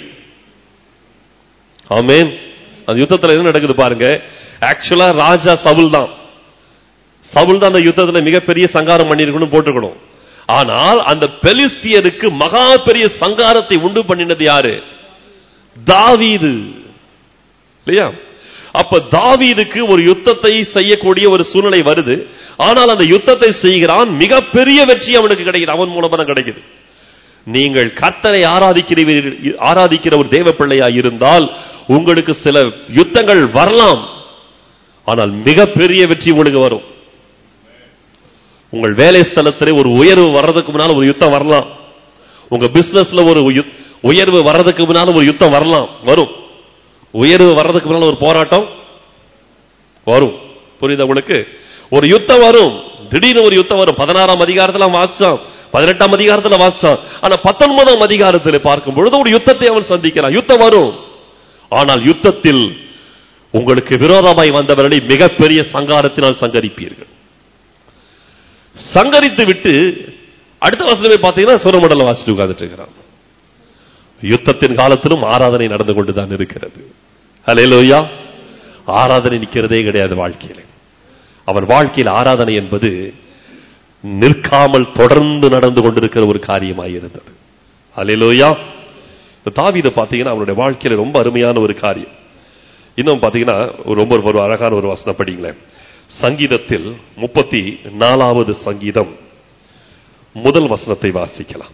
ஆமென் அந்த யுத்தத்துல என்ன நடக்குது பாருங்க ஆக்சுவலா ராஜா சவுல் தான் சவுல் தான் அந்த யுத்தத்துல மிகப்பெரிய சங்காரம் பண்ணிருக்கணும் போட்டுக்கணும் ஆனால் அந்த பெலிஸ்தியருக்கு மகா பெரிய சங்காரத்தை உண்டு பண்ணினது யாரு தாவீது இல்லையா அப்ப தாவீதுக்கு ஒரு யுத்தத்தை செய்யக்கூடிய ஒரு சூழ்நிலை வருது ஆனால் அந்த யுத்தத்தை செய்கிறான் மிகப்பெரிய வெற்றி அவனுக்கு கிடைக்குது அவன் மூலமா தான் கிடைக்குது நீங்கள் கர்த்தரை ஆராதிக்கிறீர்கள் ஆராதிக்கிற ஒரு தேவ பிள்ளையா இருந்தால் உங்களுக்கு சில யுத்தங்கள் வரலாம் ஆனால் மிகப்பெரிய வெற்றி உங்களுக்கு வரும் உங்கள் வேலை ஸ்தலத்திலே ஒரு உயர்வு வர்றதுக்கு முன்னால் ஒரு யுத்தம் வரலாம் உங்க பிசினஸ்ல ஒரு உயர்- உயர்வு வர்றதுக்கு முன்னால் ஒரு யுத்தம் வரலாம் வரும் உயர்வு வர்றதுக்கு முன்னால் ஒரு போராட்டம் வரும் புரியுதா உங்களுக்கு ஒரு யுத்தம் வரும் திடீர்னு ஒரு யுத்தம் வரும் பதினாறாம் அதிகாரத்துல வாசிச்சான் பதினெட்டாம் அதிகாரத்துல வாசிச்சான் ஆனா பத்தொன்பதாம் அதிகாரத்தில் பார்க்கும் பொழுது ஒரு யுத்தத்தை அவன் சந்திக்கிறான் யுத்தம் வரும் ஆனால் யுத்தத்தில் உங்களுக்கு விரோதமாய் வந்தவர்களை மிகப்பெரிய சங்காரத்தினால் சங்கரிப்பீர்கள் சங்கரித்து விட்டு அடுத்த வசனமே பார்த்தீங்கன்னா சுரமண்டலம் வாசிட்டு உட்கார்ந்துட்டு இருக்கிறான் யுத்தத்தின் காலத்திலும் ஆராதனை நடந்து கொண்டுதான் இருக்கிறது ஹalleluya ஆராதனை நிற்கிறதே கிடையாது வாழ்க்கையில அவன் வாழ்க்கையில் ஆராதனை என்பது நிற்காமல் தொடர்ந்து நடந்து கொண்டிருக்கிற ஒரு காரியமாய் இருந்தது ஹalleluya தாவீதை பார்த்தீங்கன்னா அவனுடைய வாழ்க்கையில ரொம்ப அருமையான ஒரு காரியம் இன்னும் பார்த்தீங்கன்னா ஒரு ரொம்ப ஒரு அழகான ஒரு வசனம் படிங்களேன் சங்கீதத்தில் முப்பத்தி நாலாவது சங்கீதம் முதல் வசனத்தை வாசிக்கலாம்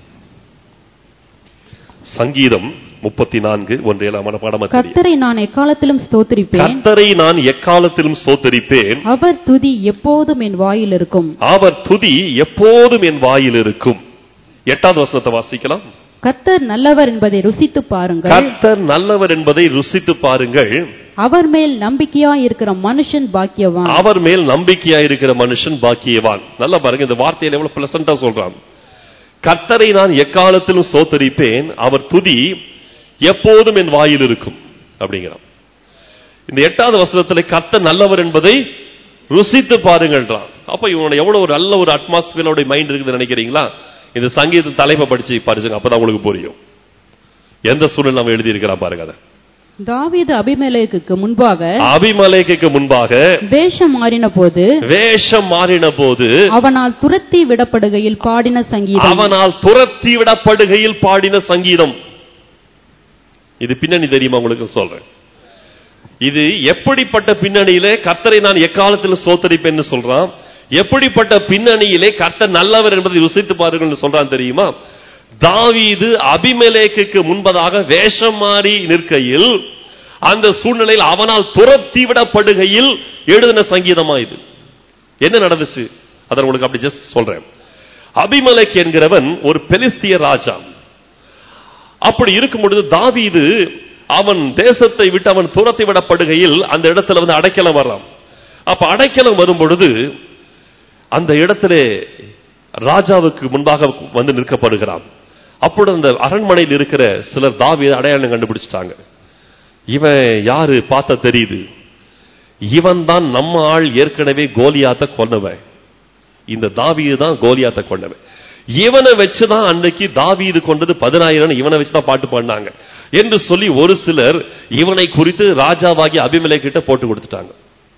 சங்கீதம் முப்பத்தி நான்கு ஒன்றையெல்லாம் மனப்பாடமா தெரியும் கர்த்தரை நான் எக்காலத்திலும் ஸ்தோத்திரிப்பேன் கர்த்தரை நான் எக்காலத்திலும் சோத்தரிப்பேன் அவர் துதி எப்போதும் என் வாயில் இருக்கும் அவர் துதி எப்போதும் என் வாயில் இருக்கும் எட்டாவது வசனத்தை வாசிக்கலாம் கர்த்தர் நல்லவர் என்பதை ருசித்து பாருங்கள் கர்த்தர் நல்லவர் என்பதை ருசித்து பாருங்கள் அவர் மேல் நம்பிக்கையாய் இருக்கிற மனுஷன் பாக்கியவான் அவர் மேல் நம்பிக்கையா இருக்கிற மனுஷன் பாக்கியவான் நல்லா பாருங்க இந்த வார்த்தையில எவ்வளவு பிளசண்டா சொல்றான் கர்த்தரை நான் எக்காலத்திலும் சோத்தரிப்பேன் அவர் துதி எப்போதும் என் வாயில் இருக்கும் அப்படிங்கிறான் இந்த எட்டாவது வசனத்துல கர்த்தர் நல்லவர் என்பதை ருசித்து பாருங்கன்றான் அப்ப இவனோட எவ்வளவு ஒரு நல்ல ஒரு அட்மாஸ்பியரோட மைண்ட் இருக்குதுன்னு நினைக்கிறீங்களா இந்த சங்கீத தலைப்பை படிச்சு படிச்சுங்க அப்பதான் உங்களுக்கு புரியும் எந்த சூழல் நம்ம எழுதி இருக்கிறான் பாருங்க அதை தாவீது அபிமெலேக்குக்கு முன்பாக அபிமலேக்கு முன்பாக வேஷம் மாறின போது வேஷம் மாறின போது அவனால் துரத்தி விடப்படுகையில் பாடின சங்கீதம் அவனால் துரத்தி விடப்படுகையில் பாடின சங்கீதம் இது பின்னணி தெரியுமா உங்களுக்கு சொல்றேன் இது எப்படிப்பட்ட பின்னணியிலே கர்த்தரை நான் எக்காலத்தில் சோத்தரிப்பேன்னு சொல்றான் எப்படிப்பட்ட பின்னணியிலே கர்த்தர் நல்லவர் என்பதை ருசித்து பாருங்கள் சொல்றான் தெரியுமா தாவீது அபிமெலேக்குக்கு முன்பதாக வேஷம் மாறி நிற்கையில் அந்த சூழ்நிலையில் அவனால் துரத்தி விடப்படுகையில் எழுதின சங்கீதமா இது என்ன நடந்துச்சு அதை உங்களுக்கு அப்படி ஜஸ்ட் சொல்றேன் அபிமலேக் என்கிறவன் ஒரு பெலிஸ்திய ராஜா அப்படி இருக்கும் பொழுது தாவீது அவன் தேசத்தை விட்டு அவன் துரத்தி விடப்படுகையில் அந்த இடத்துல வந்து அடைக்கலம் வர்றான் அப்ப அடைக்கலம் வரும் பொழுது அந்த இடத்திலே ராஜாவுக்கு முன்பாக வந்து நிற்கப்படுகிறான் அப்பொழுது அந்த அரண்மனையில் இருக்கிற சிலர் தாவீது அடையாளம் கண்டுபிடிச்சிட்டாங்க இவன் யாரு பார்த்தா தெரியுது இவன் தான் நம்ம ஆள் ஏற்கனவே கோலியாத்த கொன்னவன் இந்த தாவீது தான் கோலியாத்த கொண்டவன் இவனை வச்சுதான் அன்னைக்கு தாவீது கொண்டது பதினாயிரம் இவனை வச்சுதான் பாட்டு பாடினாங்க என்று சொல்லி ஒரு சிலர் இவனை குறித்து ராஜாவாகி அபிமலை கிட்ட போட்டு கொடுத்துட்டாங்க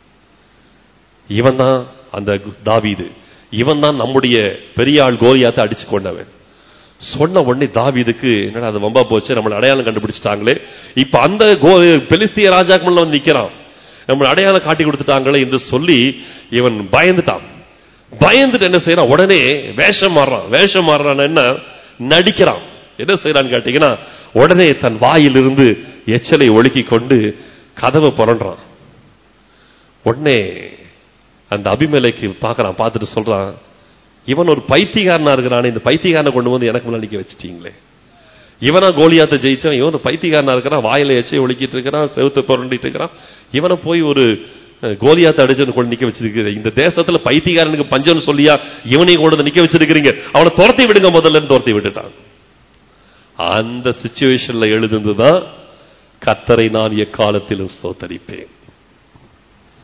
இவன் தான் அந்த தாவீது இவன் தான் நம்முடைய பெரிய ஆள் கோலியாத்தை அடிச்சு கொண்டவன் சொன்ன உடனே தாவீதுக்கு என்னடா அது வம்பா போச்சு நம்மளை அடையாளம் கண்டுபிடிச்சிட்டாங்களே இப்ப அந்த கோ பெலிஸ்திய ராஜாக்கு முன்ன வந்து நிக்கிறான் நம்மளை அடையாளம் காட்டி கொடுத்துட்டாங்களே என்று சொல்லி இவன் பயந்துட்டான் பயந்துட்டு என்ன செய்யறான் உடனே வேஷம் மாறுறான் வேஷம் மாறுறான் என்ன நடிக்கிறான் என்ன செய்யறான்னு கேட்டீங்கன்னா உடனே தன் வாயிலிருந்து எச்சலை ஒழுக்கி கொண்டு கதவை புரண்டான் உடனே அந்த அபிமலைக்கு பார்க்கறான் பார்த்துட்டு சொல்றான் இவன் ஒரு பைத்தியக்காரனா இருக்கிறானே இந்த பைத்தியக்காரனை கொண்டு வந்து எனக்கு முன்னாடி நிக்க வச்சிட்டீங்களே இவனா கோலியாத்தை ஜெயிச்சான் இவன் ஒரு பைத்தியக்காரனா இருக்கிறான் வாயில எச்சை ஒழுக்கிட்டு இருக்கிறான் செவுத்த புரண்டிட்டு இருக்கிறான் இவனை போய் ஒரு அஹ், கோலியாத்தை அடிச்சு கொண்டு நிக்க வச்சிருக்கிற இந்த தேசத்துல பைத்தியக்காரனுக்கு பஞ்சம்னு சொல்லியா இவனையும் கொண்டு வந்து நிக்க வச்சிருக்கிறீங்க அவனை துரத்தி விடுங்க முதல்ல துரத்தி விட்டுட்டான் அந்த சுச்சுவேஷன்ல எழுதுனதுதான் கத்தரை நான் எக்காலத்திலும் சோத்தரிப்பேன்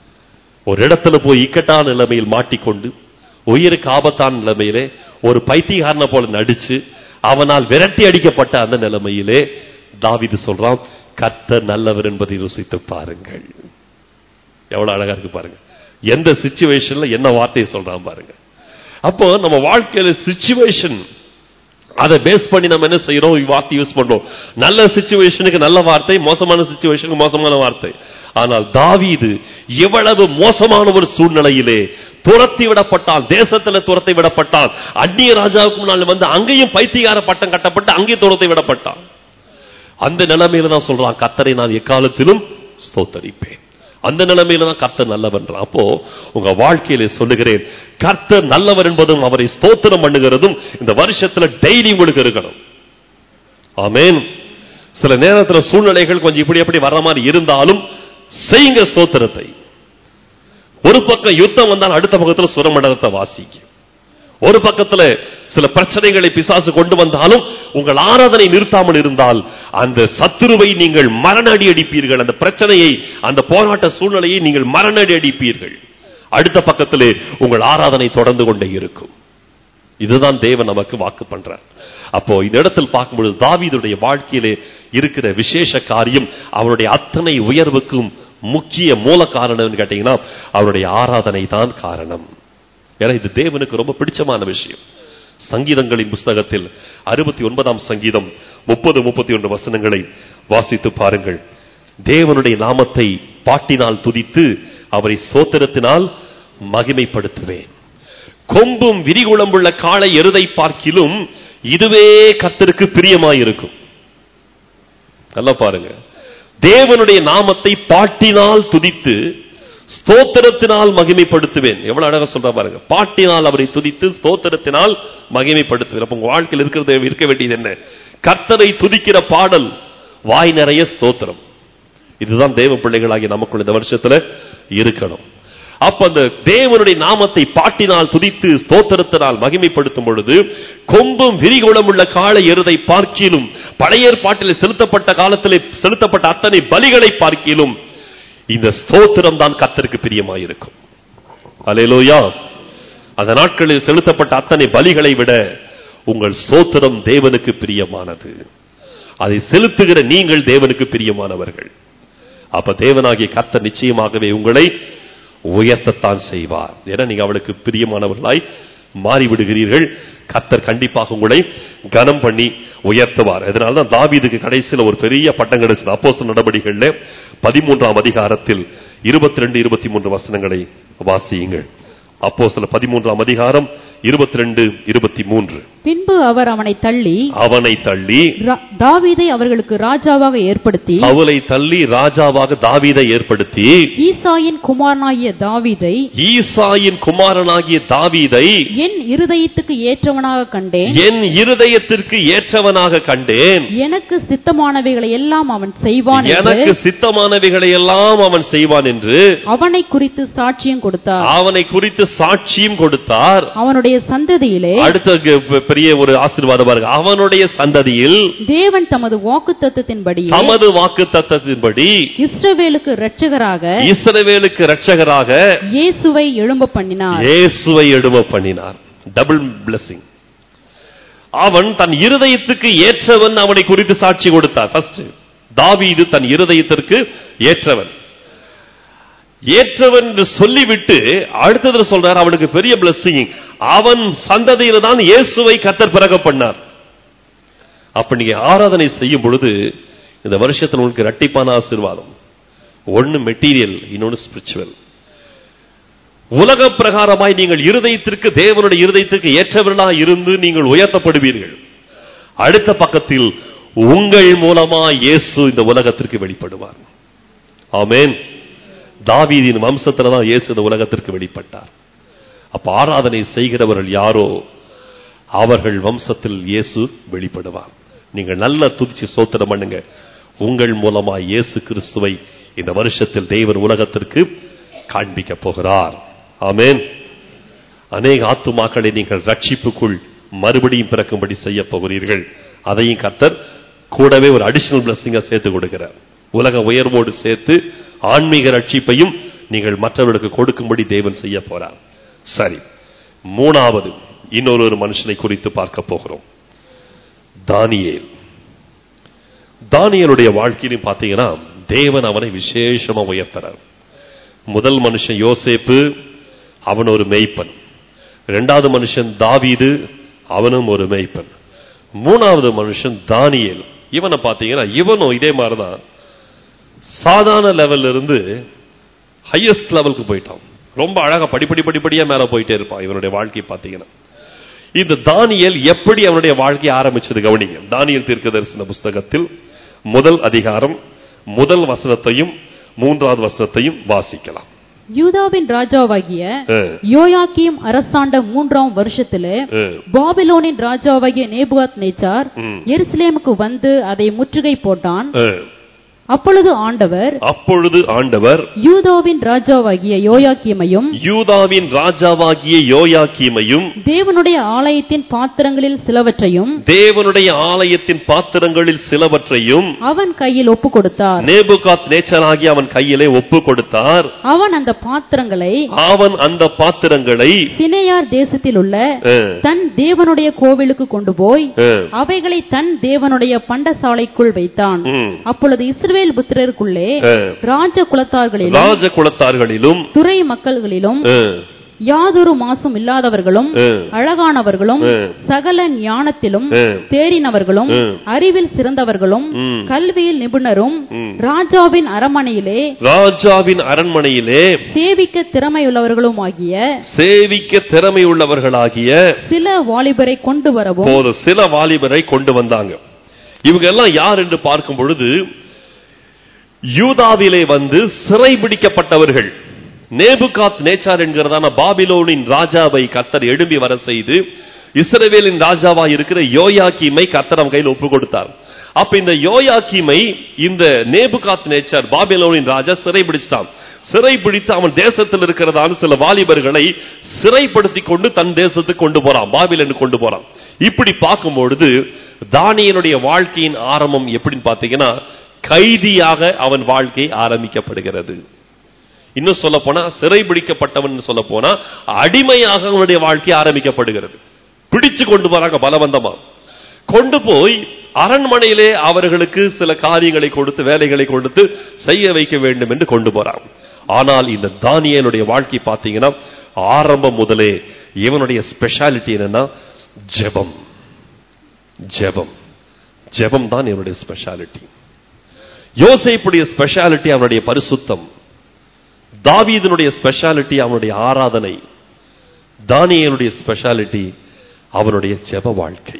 ஒரு இடத்துல போய் இக்கட்டான நிலைமையில் மாட்டிக்கொண்டு உயிருக்கு ஆபத்தான நிலைமையிலே ஒரு பைத்தியக்காரனை போல நடிச்சு அவனால் விரட்டி அடிக்கப்பட்ட அந்த நிலைமையிலே தாவீது சொல்றான் கர்த்தர் நல்லவர் என்பதை ருசித்து பாருங்கள் எவ்வளவு அழகா இருக்கு பாருங்க எந்த சிச்சுவேஷன்ல என்ன வார்த்தையை சொல்றான் பாருங்க அப்போ நம்ம வாழ்க்கையில சிச்சுவேஷன் அதை பேஸ் பண்ணி நம்ம என்ன செய்யறோம் வார்த்தை யூஸ் பண்றோம் நல்ல சிச்சுவேஷனுக்கு நல்ல வார்த்தை மோசமான சிச்சுவேஷனுக்கு மோசமான வார்த்தை ஆனால் தாவீது எவ்வளவு மோசமான ஒரு சூழ்நிலையிலே துரத்தி விடப்பட்டான் தேசத்துல துரத்தி விடப்பட்டான் அந்நிய ராஜாவுக்கு முன்னால் வந்து அங்கேயும் பைத்தியகார பட்டம் கட்டப்பட்டு அங்கேயும் துரத்தி விடப்பட்டான் அந்த நிலைமையில தான் சொல்றான் கத்தரை நான் எக்காலத்திலும் ஸ்தோத்தரிப்பேன் அந்த நிலைமையில தான் கர்த்தர் நல்லவன்றான் அப்போ உங்க வாழ்க்கையில சொல்லுகிறேன் கர்த்தர் நல்லவர் என்பதும் அவரை ஸ்தோத்திரம் பண்ணுகிறதும் இந்த வருஷத்துல டெய்லி உங்களுக்கு இருக்கணும் ஆமென் சில நேரத்துல சூழ்நிலைகள் கொஞ்சம் இப்படி அப்படி வர்ற மாதிரி இருந்தாலும் செய்யுங்க ஸ்தோத்திரத்தை ஒரு பக்கம் யுத்தம் வந்தால் அடுத்த பக்கத்துல சுரமண்டலத்தை வாசிங்க ஒரு பக்கத்துல சில பிரச்சனைகளை பிசாசு கொண்டு வந்தாலும் உங்கள் ஆராதனை நிறுத்தாமல் இருந்தால் அந்த சத்துருவை நீங்கள் மரணடி அடிப்பீர்கள் அந்த பிரச்சனையை அந்த போராட்ட சூழ்நிலையை நீங்கள் மரணடி அடிப்பீர்கள் அடுத்த பக்கத்திலே உங்கள் ஆராதனை தொடர்ந்து கொண்டே இருக்கும் இதுதான் தேவன் நமக்கு வாக்கு பண்றார் அப்போ இந்த இடத்தில் பார்க்கும்பொழுது தாவீதுடைய வாழ்க்கையிலே இருக்கிற விசேஷ காரியம் அவருடைய அத்தனை உயர்வுக்கும் முக்கிய மூல காரணம் கேட்டீங்கன்னா அவருடைய ஆராதனை தான் காரணம் ஏன்னா இது தேவனுக்கு ரொம்ப பிடிச்சமான விஷயம் சங்கீதங்களின் புஸ்தகத்தில் அறுபத்தி ஒன்பதாம் சங்கீதம் முப்பது முப்பத்தி ஒன்று வசனங்களை வாசித்து பாருங்கள் தேவனுடைய நாமத்தை பாட்டினால் துதித்து அவரை சோத்திரத்தினால் மகிமைப்படுத்துவேன் கொம்பும் விரிகுளம்புள்ள காளை எருதை பார்க்கிலும் இதுவே கர்த்தருக்கு பிரியமாயிருக்கும் நல்லா பாருங்க தேவனுடைய நாமத்தை பாட்டினால் துதித்து ஸ்தோத்திரத்தினால் மகிமைப்படுத்துவேன் எவ்வளவு அழகா சொல்ற பாருங்க பாட்டினால் அவரை துதித்து ஸ்தோத்திரத்தினால் மகிமைப்படுத்துவேன் அப்ப உங்க வாழ்க்கையில் இருக்கிறது இருக்க வேண்டியது என்ன கர்த்தரை துதிக்கிற பாடல் வாய் நிறைய ஸ்தோத்திரம் இதுதான் தேவ பிள்ளைகளாகிய நமக்குள்ள இந்த வருஷத்துல இருக்கணும் அப்ப அந்த தேவனுடைய நாமத்தை பாட்டினால் துதித்து ஸ்தோத்திரத்தினால் மகிமைப்படுத்தும் பொழுது கொம்பும் விரிகுளம் உள்ள காளை எருதை பார்க்கிலும் பழைய ஏற்பாட்டில் செலுத்தப்பட்ட காலத்திலே செலுத்தப்பட்ட அத்தனை பலிகளை பார்க்கிலும் இந்த ஸ்தோத்திரம் தான் கர்த்தருக்கு பிரியமாயிருக்கும் அலையலோயா அந்த நாட்களில் செலுத்தப்பட்ட அத்தனை பலிகளை விட உங்கள் ஸ்தோத்திரம் தேவனுக்கு பிரியமானது அதை செலுத்துகிற நீங்கள் தேவனுக்கு பிரியமானவர்கள் அப்ப தேவனாகிய கர்த்தர் நிச்சயமாகவே உங்களை உயர்த்தத்தான் செய்வார் ஏன்னா நீங்க அவளுக்கு பிரியமானவர்களாய் மாறிவிடுகிறீர்கள் கர்த்தர் கண்டிப்பாக உங்களை கனம் பண்ணி உயர்த்துவார் அதனாலதான் தாவீதுக்கு கடைசியில் ஒரு பெரிய பட்டம் கிடைச்சது அப்போஸ்தலர் நடவடிக்கைகள்ல பதிமூன்றாம் அதிகாரத்தில் இருபத்தி ரெண்டு இருபத்தி மூன்று வசனங்களை வாசியுங்கள் அப்போ சில பதிமூன்றாம் அதிகாரம் இருபத்தி ரெண்டு இருபத்தி மூன்று பின்பு அவர் அவனை தள்ளி அவனை தள்ளி ரா- தாவீதை அவர்களுக்கு ராஜாவாக ஏற்படுத்தி அவளை தள்ளி ராஜாவாக தாவீதை ஏற்படுத்தி ஈசாயின் குமாரனாகிய தாவீதை ஈசாயின் குமாரனாகிய தாவீதை என் இருதயத்துக்கு ஏற்றவனாக கண்டேன் என் இருதயத்திற்கு ஏற்றவனாக கண்டேன் எனக்கு சித்தமானவைகளை எல்லாம் அவன் செய்வான் எனக்கு என்று சித்தமானவைகளை எல்லாம் அவன் செய்வான் என்று அவனை குறித்து சாட்சியம் கொடுத்தார் அவனை குறித்து சாட்சியும் கொடுத்தார் அவனுடைய சந்ததியிலே அடுத்த க- பெரிய ஒரு ஆசீர்வாதம் பாருங்க அவனுடைய சந்ததியில் தேவன் தமது வாக்குத்தத்தத்தின்படி தமது வாக்கு தத்தத்தின்படி இஸ்ரவேலுக்கு இரட்சகராக இஸ்ரவேலுக்கு இரட்சகராக இயேசுவை எழும்ப பண்ணினார் இயேசுவை எடும பண்ணினார் டபுள் பிளஸிங் அவன் தன் இருதயத்துக்கு ஏற்றவன் அவனை குறித்து சாட்சி கொடுத்தார் ஃபர்ஸ்ட் தாவீது தன் இருதயத்திற்கு ஏற்றவன் ஏற்றவன் என்று சொல்லிவிட்டு அடுத்ததுல சொல்றார் அவனுக்கு பெரிய பிளஸிங் அவன் சந்ததியில தான் இயேசுவை கத்தர் பிறக பண்ணார் அப்ப நீங்க ஆராதனை செய்யும் பொழுது இந்த வருஷத்துல உங்களுக்கு இரட்டிப்பான ஆசீர்வாதம் ஒன்னு மெட்டீரியல் இன்னொன்னு ஸ்பிரிச்சுவல் உலக பிரகாரமாய் நீங்கள் இருதயத்திற்கு தேவனுடைய இருதயத்திற்கு ஏற்றவர்களாய் இருந்து நீங்கள் உயர்த்தப்படுவீர்கள் அடுத்த பக்கத்தில் உங்கள் மூலமா இயேசு இந்த உலகத்திற்கு வெளிப்படுவார் ஆமென் தாவீதின் வம்சத்துல தான் இயேசு இந்த உலகத்திற்கு வெளிப்பட்டார் அப்ப ஆராதனை செய்கிறவர்கள் யாரோ அவர்கள் வம்சத்தில் இயேசு வெளிப்படுவார் நீங்கள் நல்ல துதிச்சு சோத்திரம் பண்ணுங்க உங்கள் மூலமா இயேசு கிறிஸ்துவை இந்த வருஷத்தில் தேவன் உலகத்திற்கு காண்பிக்க போகிறார் ஆமென் அநேக ஆத்துமாக்களை நீங்கள் ரட்சிப்புக்குள் மறுபடியும் பிறக்கும்படி செய்ய போகிறீர்கள் அதையும் கர்த்தர் கூடவே ஒரு அடிஷனல் பிளஸிங்கா சேர்த்து கொடுக்கிறார் உலக உயர்வோடு சேர்த்து ஆன்மீக ரட்சிப்பையும் நீங்கள் மற்றவர்களுக்கு கொடுக்கும்படி தேவன் செய்ய போறார் சரி மூணாவது இன்னொரு ஒரு மனுஷனை குறித்து பார்க்க போகிறோம் தானியேல் தானியேலுடைய வாழ்க்கையிலும் பார்த்தீங்கன்னா தேவன் அவனை விசேஷமா உயர்த்துறார் முதல் மனுஷன் யோசேப்பு அவன் ஒரு மேய்ப்பன் இரண்டாவது மனுஷன் தாவீது அவனும் ஒரு மேய்ப்பன் மூணாவது மனுஷன் தானியேல் இவனை பார்த்தீங்கன்னா இவனும் இதே மாதிரிதான் சாதாரண லெவல்ல இருந்து ஹையஸ்ட் லெவலுக்கு போயிட்டான் ரொம்ப அழகா படிப்படி படிப்படியா மேல போயிட்டே இருப்பான் இவனுடைய வாழ்க்கை பார்த்தீங்கன்னா இந்த தானியேல் எப்படி அவனுடைய வாழ்க்கையை ஆரம்பிச்சது கவனிங்க தானியேல் தீர்க்க தரிசன புஸ்தகத்தில் முதல் அதிகாரம் முதல் வசனத்தையும் மூன்றாவது வசனத்தையும் வாசிக்கலாம் யூதாவின் ராஜாவாகிய அஹ், யோயாக்கீம் அரசாண்ட மூன்றாம் வருஷத்திலே அஹ், பாபிலோனின் ராஜாவாகிய நேபுகாத் நேச்சார் ம். எருசலேமுக்கு வந்து அதை முற்றுகை போட்டான் அஹ். அப்பொழுது ஆண்டவர் அப்பொழுது ஆண்டவர் யூதாவின் ராஜாவாகிய யோயாக்கீமையும் யூதாவின் ராஜாவாகிய யோயாக்கீமையும் தேவனுடைய ஆலயத்தின் பாத்திரங்களில் சிலவற்றையும் தேவனுடைய ஆலயத்தின் பாத்திரங்களில் சிலவற்றையும் அவன் கையில் ஒப்பு கொடுத்தார் நேபுகாத் நேச்சராகி அவன் கையிலே ஒப்பு கொடுத்தார் அவன் அந்த பாத்திரங்களை அவன் அந்த பாத்திரங்களை சினையார் தேசத்தில் உள்ள அஹ், தன் தேவனுடைய கோவிலுக்கு கொண்டு போய் அஹ், அவைகளை தன் தேவனுடைய பண்டசாலைக்குள் வைத்தான் ம், அப்பொழுது இஸ்ரவேல் புத்திரருக்குள்ளே அஹ், ராஜ குலத்தார்களிலும் ராஜ குலத்தார்களிலும் துறை மக்கள்களிலும் அஹ், யாதொரு மாசும் இல்லாதவர்களும் அஹ், அழகானவர்களும் அஹ், சகல ஞானத்திலும் அஹ், தேறினவர்களும் ம். அறிவில் சிறந்தவர்களும் ம். கல்வியில் நிபுணரும் ம். ராஜாவின் அரமனையிலே ராஜாவின் அரண்மனையிலே சேவிக்க திறமையுள்ளவர்களும் ஆகிய சேவிக்க திறமை உள்ளவர்களாகிய சில வாலிபரை கொண்டு வரவும் போது சில வாலிபரை கொண்டு வந்தாங்க இவங்க எல்லாம் யார் என்று பார்க்கும் பொழுது யூதாவிலே வந்து சிறைபிடிக்கப்பட்டவர்கள் நேபுகாத் நேச்சார் என்கிறதான பாபிலோனின் ராஜாவை கத்தர் எழும்பி வர செய்து இஸ்ரவேலின் ராஜாவா இருக்கிற யோயாக்கீமை கத்தர் அவன் கையில் ஒப்பு கொடுத்தார் அப்ப இந்த யோயாக்கீமை இந்த நேபுகாத் நேச்சார் பாபிலோனின் ராஜா சிறைபிடிச்சிட்டான் சிறைபிடித்து அவன் தேசத்தில் இருக்கிறதான சில வாலிபர்களை சிறைப்படுத்தி கொண்டு தன் தேசத்துக்கு கொண்டு போறான் பாபிலனுக்கு கொண்டு போறான் இப்படி பார்க்கும் பொழுது தானியனுடைய வாழ்க்கையின் ஆரம்பம் எப்படின்னு பார்த்தீங்கன்னா கைதியாக அவன் வாழ்க்கை ஆரம்பிக்கப்படுகிறது இன்னும் சொல்ல போனா சிறைபிடிக்கப்பட்டவன் சொல்ல போனா அடிமையாக அவனுடைய வாழ்க்கை ஆரம்பிக்கப்படுகிறது பிடிச்சு கொண்டு போறாங்க பலவந்தமா கொண்டு போய் அரண்மனையிலே அவர்களுக்கு சில காரியங்களை கொடுத்து வேலைகளை கொடுத்து செய்ய வைக்க வேண்டும் என்று கொண்டு போறான் ஆனால் இந்த தானியேலுடைய வாழ்க்கை பார்த்தீங்கன்னா ஆரம்பம் முதலே இவனுடைய ஸ்பெஷாலிட்டி என்னன்னா ஜெபம் ஜெபம் ஜெபம் தான் இவனுடைய ஸ்பெஷாலிட்டி யோசேப்புடைய ஸ்பெஷாலிட்டி அவனுடைய பரிசுத்தம் தாவீதனுடைய ஸ்பெஷாலிட்டி அவனுடைய ஆராதனை தானியேலுடைய ஸ்பெஷாலிட்டி அவனுடைய ஜெப வாழ்க்கை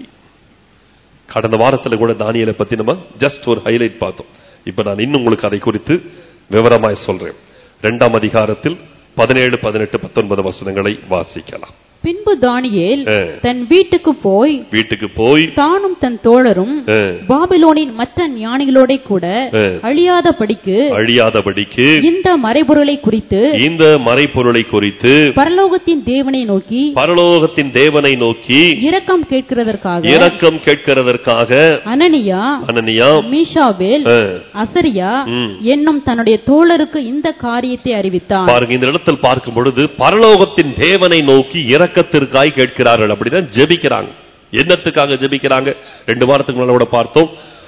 கடந்த வாரத்துல கூட தானியலை பத்தி நம்ம ஜஸ்ட் ஒரு ஹைலைட் பார்த்தோம் இப்ப நான் இன்னும் உங்களுக்கு அதை குறித்து விவரமாய் சொல்றேன் இரண்டாம் அதிகாரத்தில் பதினேழு பதினெட்டு பத்தொன்பது வசனங்களை வாசிக்கலாம் பின்பு தானியேல் ஆ. தன் வீட்டுக்கு போய் வீட்டுக்கு போய் தானும் தன் தோழரும் ஆ, பாபிலோனின் மற்ற ஞானிகளோட கூட ஆ. அழியாதபடிக்கு அழியாதபடிக்கு இந்த மறைபொருளை குறித்து இந்த மறைப்பொருளை குறித்து பரலோகத்தின் தேவனை நோக்கி பரலோகத்தின் தேவனை நோக்கி இரக்கம் கேட்கிறதற்காக இரக்கம் கேட்கிறதற்காக அனனியா அனனியா மீஷாவேல் ஆ, அசரியா ம். என்னும் தன்னுடைய தோழருக்கு இந்த காரியத்தை அறிவித்தான் பாருங்க இந்த இடத்தில் பார்க்கும் பொழுது பரலோகத்தின் தேவனை நோக்கி இரக்கத்திற்காய் கேட்கிறார்கள் அப்படிதான் ஜெபிக்கிறாங்க என்னத்துக்காக ஜெபிக்கிறாங்க ரெண்டு வாரத்துக்கு முன்னால கூட பார்த்தோம்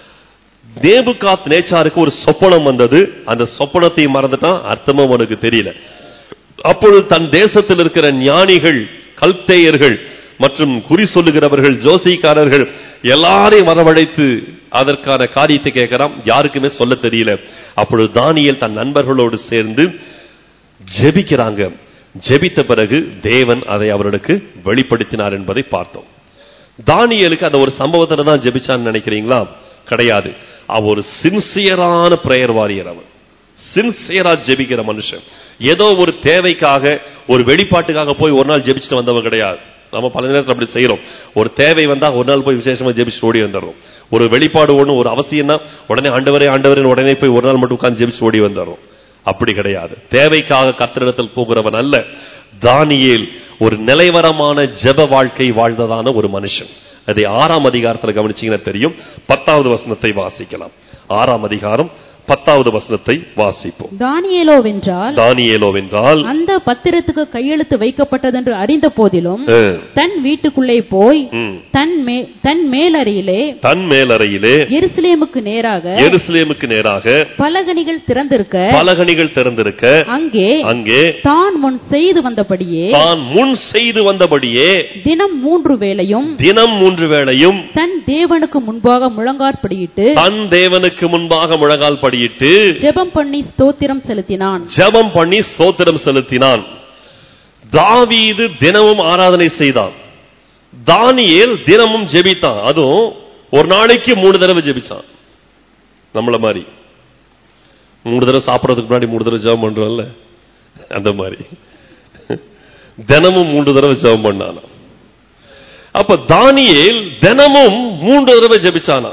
நேபுகாத் நேச்சாருக்கு ஒரு சொப்பனம் வந்தது அந்த சொப்பனத்தை மறந்துட்டான் அர்த்தமும் அவனுக்கு தெரியல அப்பொழுது தன் தேசத்தில் இருக்கிற ஞானிகள் கல்தேயர்கள் மற்றும் குறி சொல்லுகிறவர்கள் ஜோசிக்காரர்கள் எல்லாரையும் வரவழைத்து அதற்கான காரியத்தை கேட்கிறான் யாருக்குமே சொல்ல தெரியல அப்பொழுது தானியேல் தன் நண்பர்களோடு சேர்ந்து ஜெபிக்கிறாங்க ஜெபித்த பிறகு தேவன் அதை அவர்களுக்கு வெளிப்படுத்தினார் என்பதை பார்த்தோம் தானியேலுக்கு அந்த ஒரு சம்பவத்துல தான் ஜெபிச்சான்னு நினைக்கிறீங்களா கிடையாது அவன் ஒரு சின்சியரான பிரேயர் வாரியர் அவன் சின்சியரா ஜெபிக்கிற மனுஷன் ஏதோ ஒரு தேவைக்காக ஒரு வெளிப்பாட்டுக்காக போய் ஒரு நாள் ஜெபிச்சுட்டு வந்தவன் கிடையாது நம்ம பல நேரத்தில் அப்படி செய்யறோம் ஒரு தேவை வந்தா ஒரு நாள் போய் விசேஷமா ஜெபிச்சுட்டு ஓடி வந்துடுறோம் ஒரு வெளிப்பாடு ஒண்ணு ஒரு அவசியம்னா உடனே ஆண்டவரே ஆண்டவரே உடனே போய் ஒரு நாள் மட்டும் உட்கார்ந்து ஜெபிச்சு ஓடி வந்துடுறோம் அப்படி கிடையாது தேவைக்காக கத்திரிடத்தில் போகிறவன் அல்ல தானியேல் ஒரு நிலைவரமான ஜெப வாழ்க்கை வாழ்ந்ததான ஒரு மனுஷன் அதை ஆறாம் அதிகாரத்தில் கவனிச்சீங்கன்னா தெரியும் பத்தாவது வசனத்தை வாசிக்கலாம் ஆறாம் அதிகாரம் பத்தாவது பத்தாவது வசனத்தை வாசிப்போம் தானியேலோவென்றால் தானியேலோவென்றால் அந்த பத்திரத்துக்கு கையெழுத்து வைக்கப்பட்டதென்று அறிந்த போதிலும் அஹ், தன் வீட்டுக்குள்ளே போய் ம், தன் மே தன் மேலறையிலே தன் மேலறையிலே எருசலேமுக்கு நேராக எருசலேமுக்கு நேராக பலகணிகள் திறந்திருக்க பலகணிகள் திறந்திருக்க அங்கே அங்கே தான் முன் செய்து வந்தபடியே தான் முன் செய்து வந்தபடியே தினம் மூன்று வேளையும் தினம் மூன்று வேளையும் தன் தேவனுக்கு முன்பாக முழங்காற்படியிட்டு தன் தேவனுக்கு முன்பாக முழங்கால் படியிட்டு ஜெபம் பண்ணி ஸ்தோத்திரம் செலுத்தினான் ஜெபம் பண்ணி ஸ்தோத்திரம் செலுத்தினான் தாவீது தினமும் ஆராதனை செய்தான் தானியேல் தினமும் ஜெபித்தான் அதுவும் ஒரு நாளைக்கு மூணு தடவை ஜெபிச்சான் நம்மள மாதிரி மூணு தடவை சாப்பிடறதுக்கு முன்னாடி மூணு தடவை ஜெபம் பண்றோம்ல அந்த மாதிரி தினமும் மூன்று தடவை ஜெபம் பண்ணானா அப்ப தானியேல் தினமும் மூன்று தடவை ஜெபிச்சானா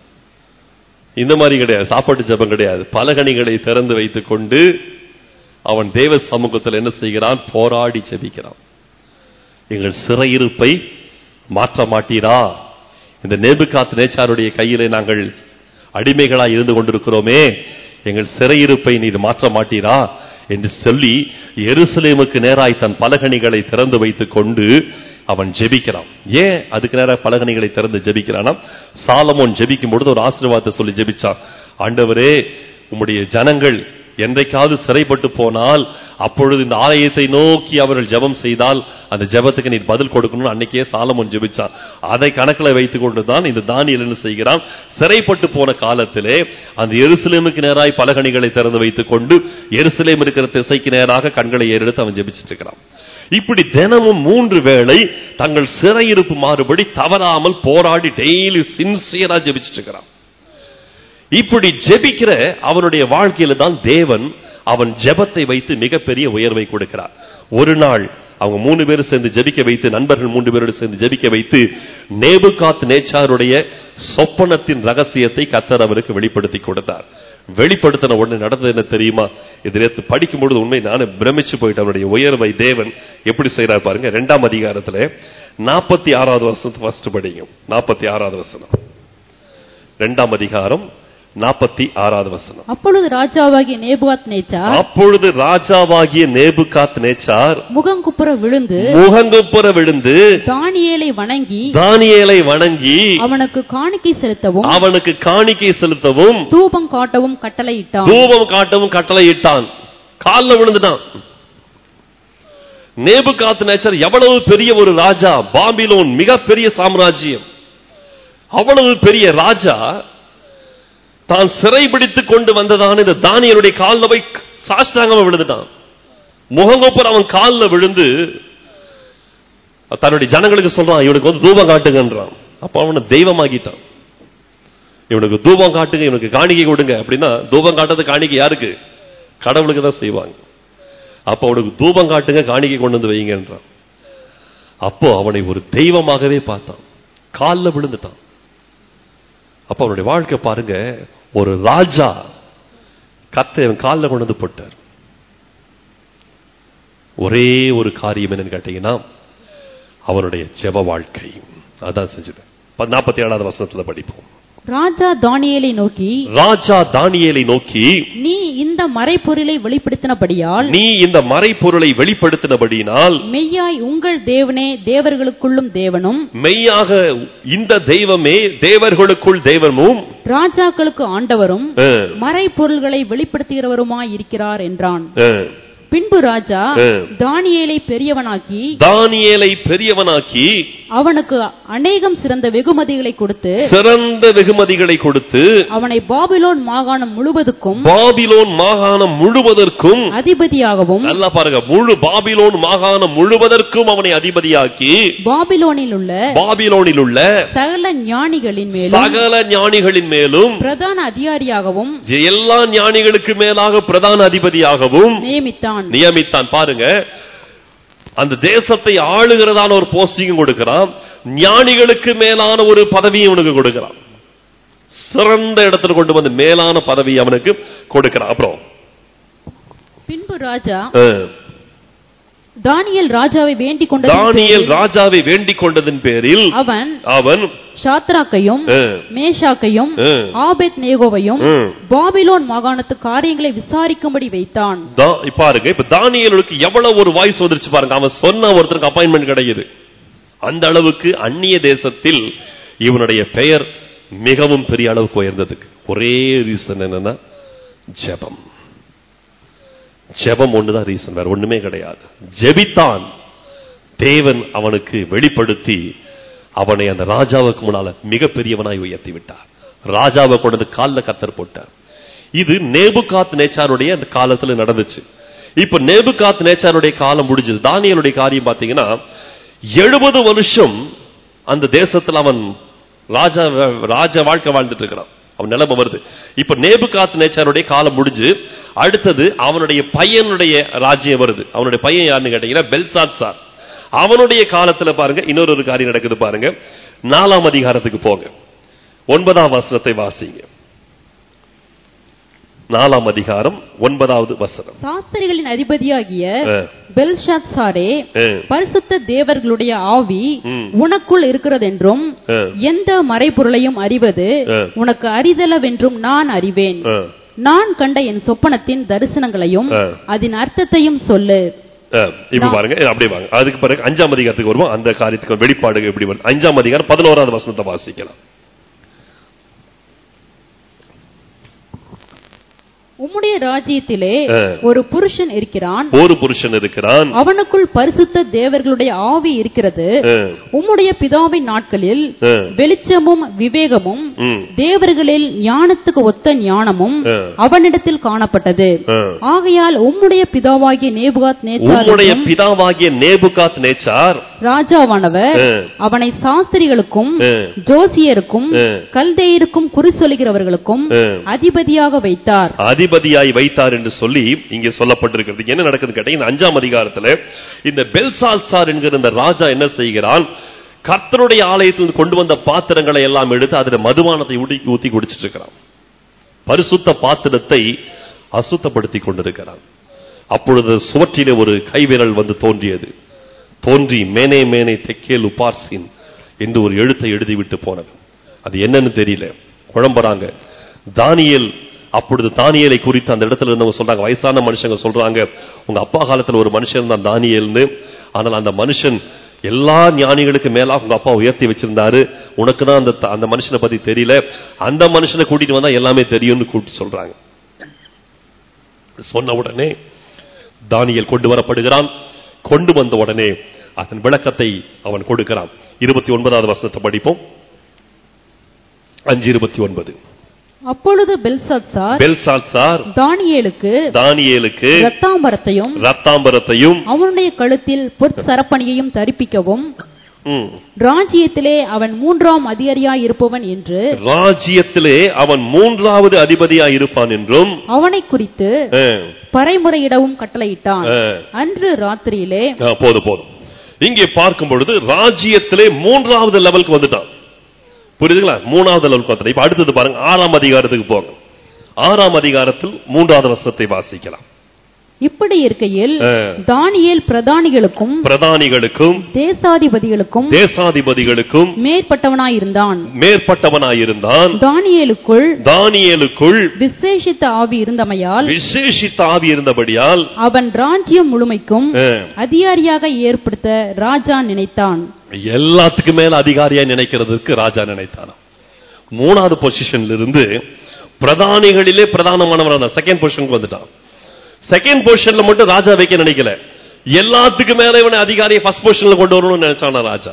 இந்த மாதிரி கிடையாது சாப்பாட்டு ஜெபம் கிடையாது பலகணிகளை திறந்து வைத்துக் கொண்டு அவன் தேவ சமூகத்தில் என்ன செய்கிறான் போராடி ஜெபிக்கிறான் எங்கள் சிறையிருப்பை மாற்ற மாட்டீரா இந்த நேபுகாத் நேச்சாருடைய கையிலே நாங்கள் அடிமைகளாய் இருந்து கொண்டிருக்கிறோமே எங்கள் சிறையிருப்பை நீர் மாற்ற மாட்டீரா என்று சொல்லி எருசலேமுக்கு நேராய் தன் பலகணிகளை திறந்து வைத்துக் கொண்டு அவன் ஜெபிக்கிறான் ஏன் அதுக்கு நேரா பலகணிகளை திறந்து ஜெபிக்கிறானா சாலமோன் ஜெபிக்கும் பொழுது ஒரு ஆசீர்வாதத்தை சொல்லி ஜெபிச்சான் ஆண்டவரே உம்முடைய ஜனங்கள் என்றைக்காவது சிறைப்பட்டு போனால் அப்பொழுது இந்த ஆலயத்தை நோக்கி அவர்கள் ஜெபம் செய்தால் அந்த ஜெபத்துக்கு நீர் பதில் கொடுக்கணும்னு அன்னைக்கே சாலமோன் ஜெபிச்சான் அதை கணக்கில் வைத்துக் கொண்டுதான் இந்த தானியல் என்ன செய்கிறான் சிறைப்பட்டு போன காலத்திலே அந்த எருசலேமுக்கு நேராய் பலகணிகளை திறந்து வைத்துக் கொண்டு எருசலேம் இருக்கிற திசைக்கு நேராக கண்களை ஏறெடுத்து அவன் ஜெபிச்சிட்டு இருக்கிறான் இப்படி தினமும் மூன்று வேளை தங்கள் சிறையிருப்பு மாறுபடி தவறாமல் போராடி டெய்லி சின்சியரா ஜெபிச்சிட்டு இருக்கிறான் இப்படி ஜெபிக்கிற அவனுடைய வாழ்க்கையில தான் தேவன் அவன் ஜெபத்தை வைத்து மிகப்பெரிய உயர்வை கொடுக்கிறார் ஒரு நாள் அவங்க மூணு பேரும் சேர்ந்து ஜெபிக்க வைத்து நண்பர்கள் மூன்று பேரோடு சேர்ந்து ஜெபிக்க வைத்து நேபுகாத் நேச்சாருடைய சொப்பனத்தின் ரகசியத்தை கத்தர் அவருக்கு வெளிப்படுத்தி கொடுத்தார் வெளிப்படுத்தின உடனே நடந்தது என்ன தெரியுமா இது நேற்று படிக்கும் பொழுது உண்மை நானே பிரமிச்சு போயிட்டு அவருடைய உயர்வை தேவன் எப்படி செய்யறார் பாருங்க இரண்டாம் அதிகாரத்துல நாற்பத்தி ஆறாவது வருஷத்து ஃபர்ஸ்ட் படிங்க நாற்பத்தி ஆறாவது வசனம் இரண்டாம் அதிகாரம் நாற்பத்தி ஆறாவது வசனம் அப்பொழுது ராஜாவாகிய நேபுகாத் நேச்சார் அப்பொழுது ராஜாவாகிய நேபுகாத் நேச்சார் முகங்குப்புற விழுந்து முகங்குப்புற விழுந்து தானியேலை வணங்கி தானியேலை வணங்கி அவனுக்கு காணிக்கை செலுத்தவும் அவனுக்கு காணிக்கை செலுத்தவும் தூபம் காட்டவும் கட்டளையிட்டான் தூபம் காட்டவும் கட்டளையிட்டான் கால்ல விழுந்துட்டான் நேபுகாத் நேச்சர் எவ்வளவு பெரிய ஒரு ராஜா பாபிலோன் மிகப்பெரிய சாம்ராஜ்யம் அவ்வளவு பெரிய ராஜா தான் சிறைபிடித்துக் கொண்டு வந்ததான இந்த தானியருடைய காலில் போய் சாஷ்டாங்கமா விழுந்துட்டான் முகங்கொப்பர் அவன் காலில் விழுந்து தன்னுடைய ஜனங்களுக்கு சொல்றான் இவனுக்கு வந்து தூபம் காட்டுங்கன்றான் அப்ப அவனை தெய்வமாக்கிட்டான் இவனுக்கு தூபம் காட்டுங்க இவனுக்கு காணிக்கை கொடுங்க அப்படின்னா தூபம் காட்டுறது காணிக்கை யாருக்கு கடவுளுக்கு தான் செய்வாங்க அப்போ அவனுக்கு தூபம் காட்டுங்க காணிக்கை கொண்டு வந்து வைங்கன்றான் அப்போ அவனை ஒரு தெய்வமாகவே பார்த்தான் காலில் விழுந்துட்டான் அப்ப அவனுடைய வாழ்க்கை பாருங்க ஒரு ராஜா கத்தை அவன் காலில் கொண்டு வந்து போட்டார் ஒரே ஒரு காரியம் என்னன்னு கேட்டீங்கன்னா அவனுடைய ஜெப வாழ்க்கை அதான் செஞ்சது நாற்பத்தி ஏழாவது வசனத்துல படிப்போம் ராஜா தானியேலை நோக்கி ராஜா தானியேலை நோக்கி நீ இந்த மறைப்பொருளை வெளிப்படுத்தினபடியால் நீ இந்த மறைப்பொருளை வெளிப்படுத்தினபடியினால் மெய்யாய் உங்கள் தேவனே தேவர்களுக்குள்ளும் தேவனும் மெய்யாக இந்த தெய்வமே தேவர்களுக்குள் தெய்வமும் ராஜாக்களுக்கு ஆண்டவரும் அஹ், மறைப்பொருள்களை வெளிப்படுத்துகிறவருமாய் இருக்கிறார் என்றான் அஹ், பின்பு ராஜா அஹ். தானியேலை பெரியவனாக்கி தானியேலை பெரியவனாக்கி அவனுக்கு அநேகம் சிறந்த வெகுமதிகளை கொடுத்து சிறந்த வெகுமதிகளை கொடுத்து அவனை பாபிலோன் மாகாணம் முழுவதுக்கும் பாபிலோன் மாகாணம் முழுவதற்கும் அதிபதியாகவும் நல்லா பாருங்க முழு பாபிலோன் மாகாணம் முழுவதற்கும் அவனை அதிபதியாக்கி பாபிலோனில் உள்ள பாபிலோனில் உள்ள சகல ஞானிகளின் மேலும் சகல ஞானிகளின் மேலும் பிரதான அதிகாரியாகவும் எல்லா ஞானிகளுக்கு மேலாக பிரதான அதிபதியாகவும் நியமித்தான் நியமித்தான் பாருங்க அந்த தேசத்தை ஆளுகிறதான ஒரு போஸ்டிங்கும் கொடுக்கிறான் ஞானிகளுக்கு மேலான ஒரு பதவியும் அவனுக்கு கொடுக்கிறான் சிறந்த இடத்துல கொண்டு வந்து மேலான பதவி அவனுக்கு கொடுக்கிறான் அப்புறம் பின்பு ராஜா அஹ், தானியேல் ராஜாவை வேண்டிக் கொண்டதின் தானியேல் பேரில் ராஜாவை வேண்டிக் கொண்டதின் பேரில் அவன் அவன் ஷாத்ராக்கையும் ஆ, மேஷாக்கையும் ஆ, ஆபெத் நேகோவையும் ம். பாபிலோன் மாகாணத்து காரியங்களை விசாரிக்கும்படி வைத்தான் தா- இப்ப பாருங்க இப்ப தானியேலுக்கு எவ்வளவு ஒரு வாய்ஸ் வந்துருச்சு பாருங்க அவன் சொன்ன ஒருத்தருக்கு அப்பாயின்மெண்ட் கிடைக்குது அந்த அளவுக்கு அந்நிய தேசத்தில் இவனுடைய பெயர் மிகவும் பெரிய அளவுக்கு உயர்ந்ததுக்கு ஒரே ரீசன் என்னன்னா ஜெபம் ஜெபம் ஒண்ணுதான் ரீசன் வேற ஒண்ணுமே கிடையாது ஜெபித்தான் தேவன் அவனுக்கு வெளிப்படுத்தி அவனை அந்த ராஜாவுக்கு முன்னால மிகப்பெரியவனாய் உயர்த்தி விட்டார் ராஜாவை கொண்டு வந்து கால்ல கத்தர் போட்டார் இது நேபுகாத் நேச்சாருடைய அந்த காலத்துல நடந்துச்சு இப்ப நேபுகாத் நேச்சாருடைய காலம் முடிஞ்சது தானியலுடைய காரியம் பாத்தீங்கன்னா எழுபது வருஷம் அந்த தேசத்துல அவன் ராஜா ராஜ வாழ்க்கை வாழ்ந்துட்டு இருக்கிறான் அவன் நிலைமை வருது இப்ப நேபுகாத் நேச்சாருடைய காலம் முடிஞ்சு அடுத்தது அவனுடைய பையனுடைய ராஜ்யம் வருது அவனுடைய பையன் யாருன்னு கேட்டீங்கன்னா பெல்சாத் சார் அவனுடைய காலத்துல பாருங்க இன்னொரு ஒரு காரியம் நடக்குது பாருங்க நாலாம் அதிகாரத்துக்கு போங்க ஒன்பதாம் வசனத்தை வாசிங்க நாலாம் அதிகாரம் ஒன்பதாவது வசனம் சாஸ்திரிகளின் அதிபதியாகிய ஆ, பெல்ஷாத்சாரே ஆ, பரிசுத்த தேவர்களுடைய ஆவி ம். உனக்குள் இருக்கிறதென்றும் ஆ, எந்த மறைபொருளையும் அறிவது ஆ. உனக்கு அரிதலவென்றும் நான் அறிவேன் ஆ, நான் கண்ட என் சொப்பனத்தின் தரிசனங்களையும் ஆ. அதன் அர்த்தத்தையும் சொல்லு ஆ, இப்ப பாருங்க இது அப்படியே வாங்க அதுக்கு பிறகு அஞ்சாம் அதிகாரத்துக்கு வருவோம் அந்த காரியத்துக்கு வெளிப்பாடு எப்படி வரும் அஞ்சாம் அதிகாரம் பதினோராவது வசனத்தை வாசிக்கலாம் உம்முடைய ராஜ்யத்திலே ஆ. ஒரு புருஷன் இருக்கிறான் ஒரு புருஷன் இருக்கிறான் அவனுக்குள் பரிசுத்த தேவர்களுடைய ஆவி இருக்கிறது ஆ, உம்முடைய பிதாவின் நாட்களில் ஆ, வெளிச்சமும் விவேகமும் ம், தேவர்களில் ஞானத்துக்கு ஒத்த ஞானமும் ஆ. அவனிடத்தில் காணப்பட்டது ஆ. ஆகையால் உம்முடைய பிதாவாகிய நேபுகாத் உம்முடைய நேச்சாருக்கும் பிதாவாகிய நேபுகாத் நேச்சார் ராஜாவானவர் ஆ, அவனை சாஸ்திரிகளுக்கும் ஆ, ஜோசியருக்கும் ஆ. கல்தேயருக்கும் குறி சொல்லுகிறவர்களுக்கும் ஆ. அதிபதியாக வைத்தார் அதிபதியாய் வைத்தார் என்று சொல்லி இங்கே சொல்லப்பட்டிருக்கிறது என்ன நடக்குது கேட்டீங்கன்னா அஞ்சாம் அதிகாரத்துல இந்த பெல்சால்சார் என்கிற இந்த ராஜா என்ன செய்கிறான் கர்த்தருடைய ஆலயத்தில் கொண்டு வந்த பாத்திரங்களை எல்லாம் எடுத்து அதில் மதுபானத்தை ஊட்டி ஊத்தி குடிச்சிட்டு இருக்கிறான் பரிசுத்த பாத்திரத்தை அசுத்தப்படுத்தி கொண்டிருக்கிறான் அப்பொழுது சுவற்றிலே ஒரு கைவிரல் வந்து தோன்றியது தோன்றி மேனே மேனே தெக்கேல் உபார்சின் என்று ஒரு எழுத்தை எழுதிவிட்டு போனது அது என்னன்னு தெரியல குழம்புறாங்க தானியேல் அப்பொழுது தானியேலை குறித்து அந்த இடத்துல இருந்தவங்க சொல்றாங்க வயசான மனுஷங்க சொல்றாங்க உங்க அப்பா காலத்துல ஒரு மனுஷன் தான் தானியேல்னு ஆனால் அந்த மனுஷன் எல்லா ஞானிகளுக்கு மேலா உங்க அப்பா உயர்த்தி வச்சிருந்தாரு உனக்கு தான் அந்த அந்த மனுஷனை பத்தி தெரியல அந்த மனுஷனை கூட்டிட்டு வந்தா எல்லாமே தெரியும்னு கூப்பிட்டு சொல்றாங்க சொன்ன உடனே தானியேல் கொண்டு வரப்படுகிறான் கொண்டு வந்த உடனே அதன் விளக்கத்தை அவன் கொடுக்கிறான் இருபத்தி ஒன்பதாவது வசனத்தை படிப்போம் அஞ்சு இருபத்தி ஒன்பது அப்பொழுது பெல்சாத்சார் பெல்சாத்சார் தானியேலுக்கு தானியேலுக்கு ரத்தாம்பரத்தையும் ரத்தாம்பரத்தையும் அவனுடைய கழுத்தில் பொற்சரப்பணியையும் தரிப்பிக்கவும் ம், ராஜ்யத்திலே அவன் மூன்றாம் அதிகாரியாய் இருப்பவன் என்று ராஜ்யத்திலே அவன் மூன்றாவது அதிபதியாய் இருப்பான் என்றும் அவனை குறித்து ஆ, பறைமுறையிடவும் கட்டளையிட்டான் ஆ, அன்று ராத்திரியிலே ஆ, போதும் போதும் இங்கே பார்க்கும் பொழுது ராஜ்யத்திலே மூன்றாவது லெவலுக்கு வந்துட்டான் புரியுதுங்களா மூணாவது லெவலுக்கு வந்துட்டான் இப்ப அடுத்தது பாருங்க ஆறாம் அதிகாரத்துக்கு போங்க ஆறாம் அதிகாரத்தில் மூன்றாவது வசனத்தை வாசிக்கலாம் இப்படி இருக்கையில் ஆ. தானியேல் பிரதானிகளுக்கும் பிரதானிகளுக்கும் தேசாதிபதிகளுக்கும் தேசாதிபதிகளுக்கும் மேற்பட்டவனாயிருந்தான் மேற்பட்டவனாயிருந்தான் தானியேலுக்குள் தானியேலுக்குள் விசேஷித்த ஆவி இருந்தமையால் விசேஷித்த ஆவி இருந்தபடியால் அவன் ராஜ்யம் முழுமைக்கும் ஆ, அதிகாரியாக ஏற்படுத்த ராஜா நினைத்தான் எல்லாத்துக்கு மேல அதிகாரியா நினைக்கிறதுக்கு ராஜா நினைத்தானா மூணாவது பொசிஷன்ல இருந்து பிரதானிகளிலே பிரதானமானவரான செகண்ட் பொசிஷனுக்கு வந்துட்டான் செகண்ட் பொசிஷன்ல மட்டும் ராஜா வைக்க நினைக்கல எல்லாத்துக்கு மேல இவனை அதிகாரியை ஃபர்ஸ்ட் பொசிஷன்ல கொண்டு வரணும்னு நினைச்சானா ராஜா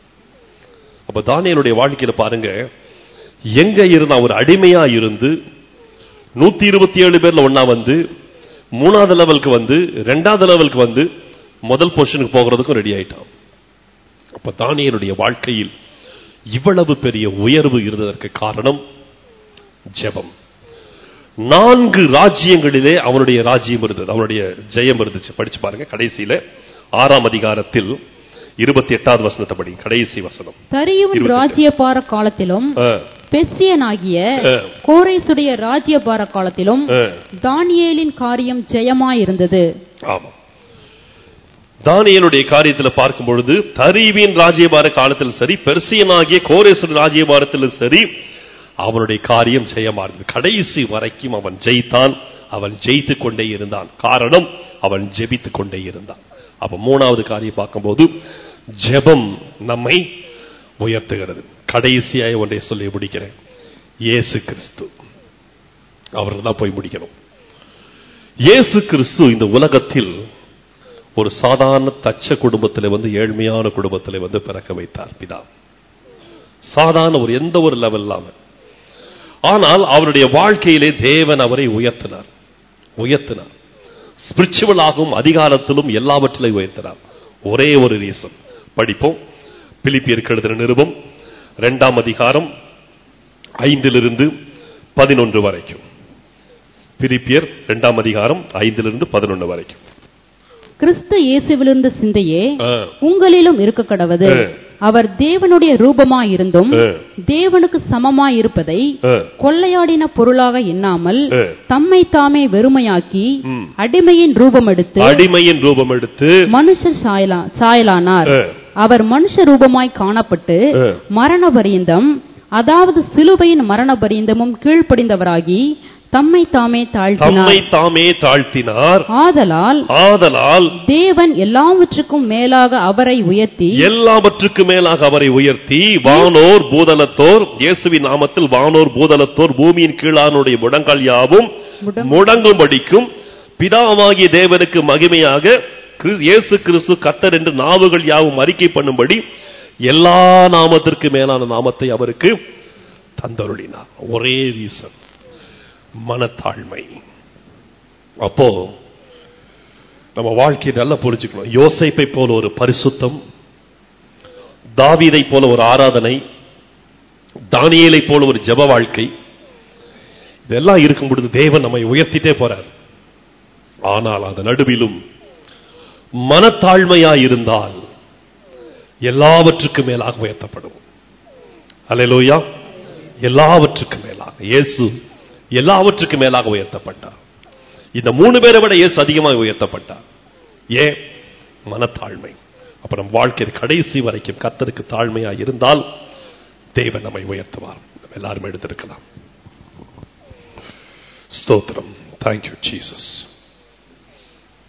அப்ப தானியலுடைய வாழ்க்கையில பாருங்க எங்க இருந்தா ஒரு அடிமையா இருந்து நூத்தி இருபத்தி ஏழு பேர்ல ஒண்ணா வந்து மூணாவது லெவலுக்கு வந்து ரெண்டாவது லெவலுக்கு வந்து முதல் பொசிஷனுக்கு போகிறதுக்கும் ரெடி ஆயிட்டான் அப்ப தானியலுடைய வாழ்க்கையில் இவ்வளவு பெரிய உயர்வு இருந்ததற்கு காரணம் ஜெபம் நான்கு ராஜ்யங்களிலே அவனுடைய ராஜ்யம் இருந்தது அவனுடைய ஜெயம் இருந்துச்சு படிச்சு பாருங்க கடைசியில ஆறாம் அதிகாரத்தில் இருபத்தி எட்டாவது வசனத்தை படி கடைசி வசனம் தரியும் இருபத்தெட்டு. ராஜ்யபார காலத்திலும் ஆ, பெர்சியனாகிய ஆ. கோரேசுடைய ராஜ்யபார காலத்திலும் ஆ, தானியேலின் காரியம் ஜெயமாயிருந்தது ஆமா தானியேலுடைய காரியத்தில் பார்க்கும் பொழுது தரீவின் ராஜ்யபார காலத்தில் சரி பெர்சியனாகிய கோரேசன் ராஜ்யபாரத்திலும் சரி அவனுடைய காரியம் ஜெயமா இருந்தது கடைசி வரைக்கும் அவன் ஜெயித்தான் அவன் ஜெயித்து கொண்டே இருந்தான் காரணம் அவன் ஜெபித்துக் கொண்டே இருந்தான் அப்ப மூணாவது காரியம் பார்க்கும்போது ஜெபம் நம்மை உயர்த்துகிறது கடைசியாய் ஒன்றை சொல்லி முடிக்கிறேன் இயேசு கிறிஸ்து அவர்கள் தான் போய் முடிக்கணும் இயேசு கிறிஸ்து இந்த உலகத்தில் ஒரு சாதாரண தச்ச குடும்பத்தில் வந்து ஏழ்மையான குடும்பத்தில் வந்து பிறக்க வைத்தார் பிதா சாதாரண ஒரு எந்த ஒரு லெவல் இல்லாம ஆனால் அவருடைய வாழ்க்கையிலே தேவன் அவரை உயர்த்தினார் உயர்த்தினார் ஸ்பிரிச்சுவலாகவும் அதிகாரத்திலும் எல்லாவற்றிலும் உயர்த்தினார் ஒரே ஒரு ரீசன் படிப்போம் பிலிப்பியருக்கு எழுதின நிருபம் இரண்டாம் அதிகாரம் ஐந்திலிருந்து பதினொன்று வரைக்கும் பிலிப்பியர் இரண்டாம் அதிகாரம் ஐந்திலிருந்து பதினொன்று வரைக்கும் கிறிஸ்து இயேசுவிலிருந்த சிந்தையே ஆ. உங்களிலும் இருக்க கடவது ஆ. அவர் தேவனுடைய ரூபமாயிருந்தும் ஆ. தேவனுக்கு சமமாயிருப்பதை ஆ. கொள்ளையாடின பொருளாக எண்ணாமல் ஆ. தம்மை தாமே வெறுமையாக்கி ம். அடிமையின் ரூபம் எடுத்து அடிமையின் ரூபம் எடுத்து மனுஷர் சாயலா- சாயலானார் ஆ. அவர் மனுஷ ரூபமாய் காணப்பட்டு ஆ. மரண பரியந்தம் அதாவது சிலுவையின் மரண பரியந்தமும் கீழ்ப்படிந்தவராகி தம்மை தாமே தம்மை தாழ்த்தினார் தாமே தாழ்த்தினார் ஆதலால் ஆதலால் தேவன் எல்லாவற்றுக்கும் மேலாக அவரை உயர்த்தி எல்லாவற்றுக்கு மேலாக அவரை உயர்த்தி வானோர் பூதலத்தோர் இயேசுவின் நாமத்தில் வானோர் பூதலத்தோர் பூமியின் கீழானுடைய முடங்கால் யாவும் முடங்கும். முடங்கும்படிக்கும் பிதாவாகிய தேவனுக்கு மகிமையாக கிறிஸ்- இயேசு கிறிஸ்து கத்தர் என்று நாவுகள் யாவும் அறிக்கை பண்ணும்படி எல்லா நாமத்திற்கு மேலான நாமத்தை அவருக்கு தந்தருளினார் ஒரே ரீசன் மனத்தாழ்மை அப்போ நம்ம வாழ்க்கையை நல்லா புரிஞ்சுக்கணும் யோசேப்பை போல ஒரு பரிசுத்தம் தாவீதை போல ஒரு ஆராதனை தானியேலை போல ஒரு ஜெப வாழ்க்கை இதெல்லாம் இருக்கும் பொழுது தேவன் நம்மை உயர்த்திட்டே போறார் ஆனால் அந்த நடுவிலும் மனத்தாழ்மையாய் இருந்தால் எல்லாவற்றுக்கும் மேலாக உயர்த்தப்படும் அல்லேலூயா எல்லாவற்றுக்கும் மேலாக இயேசு எல்லாவற்றுக்கும் மேலாக உயர்த்தப்பட்டார் இந்த மூணு பேரை விட இயேசு அதிகமாக உயர்த்தப்பட்டார் ஏன் மனத்தாழ்மை அப்புறம் வாழ்க்கையில் கடைசி வரைக்கும் கத்தருக்கு தாழ்மையா இருந்தால் தேவன் நம்மை உயர்த்துவார் நம்ம எல்லாரும் எடுத்திருக்கலாம் ஸ்தோத்திரம் தேங்க்யூ ஜீசஸ்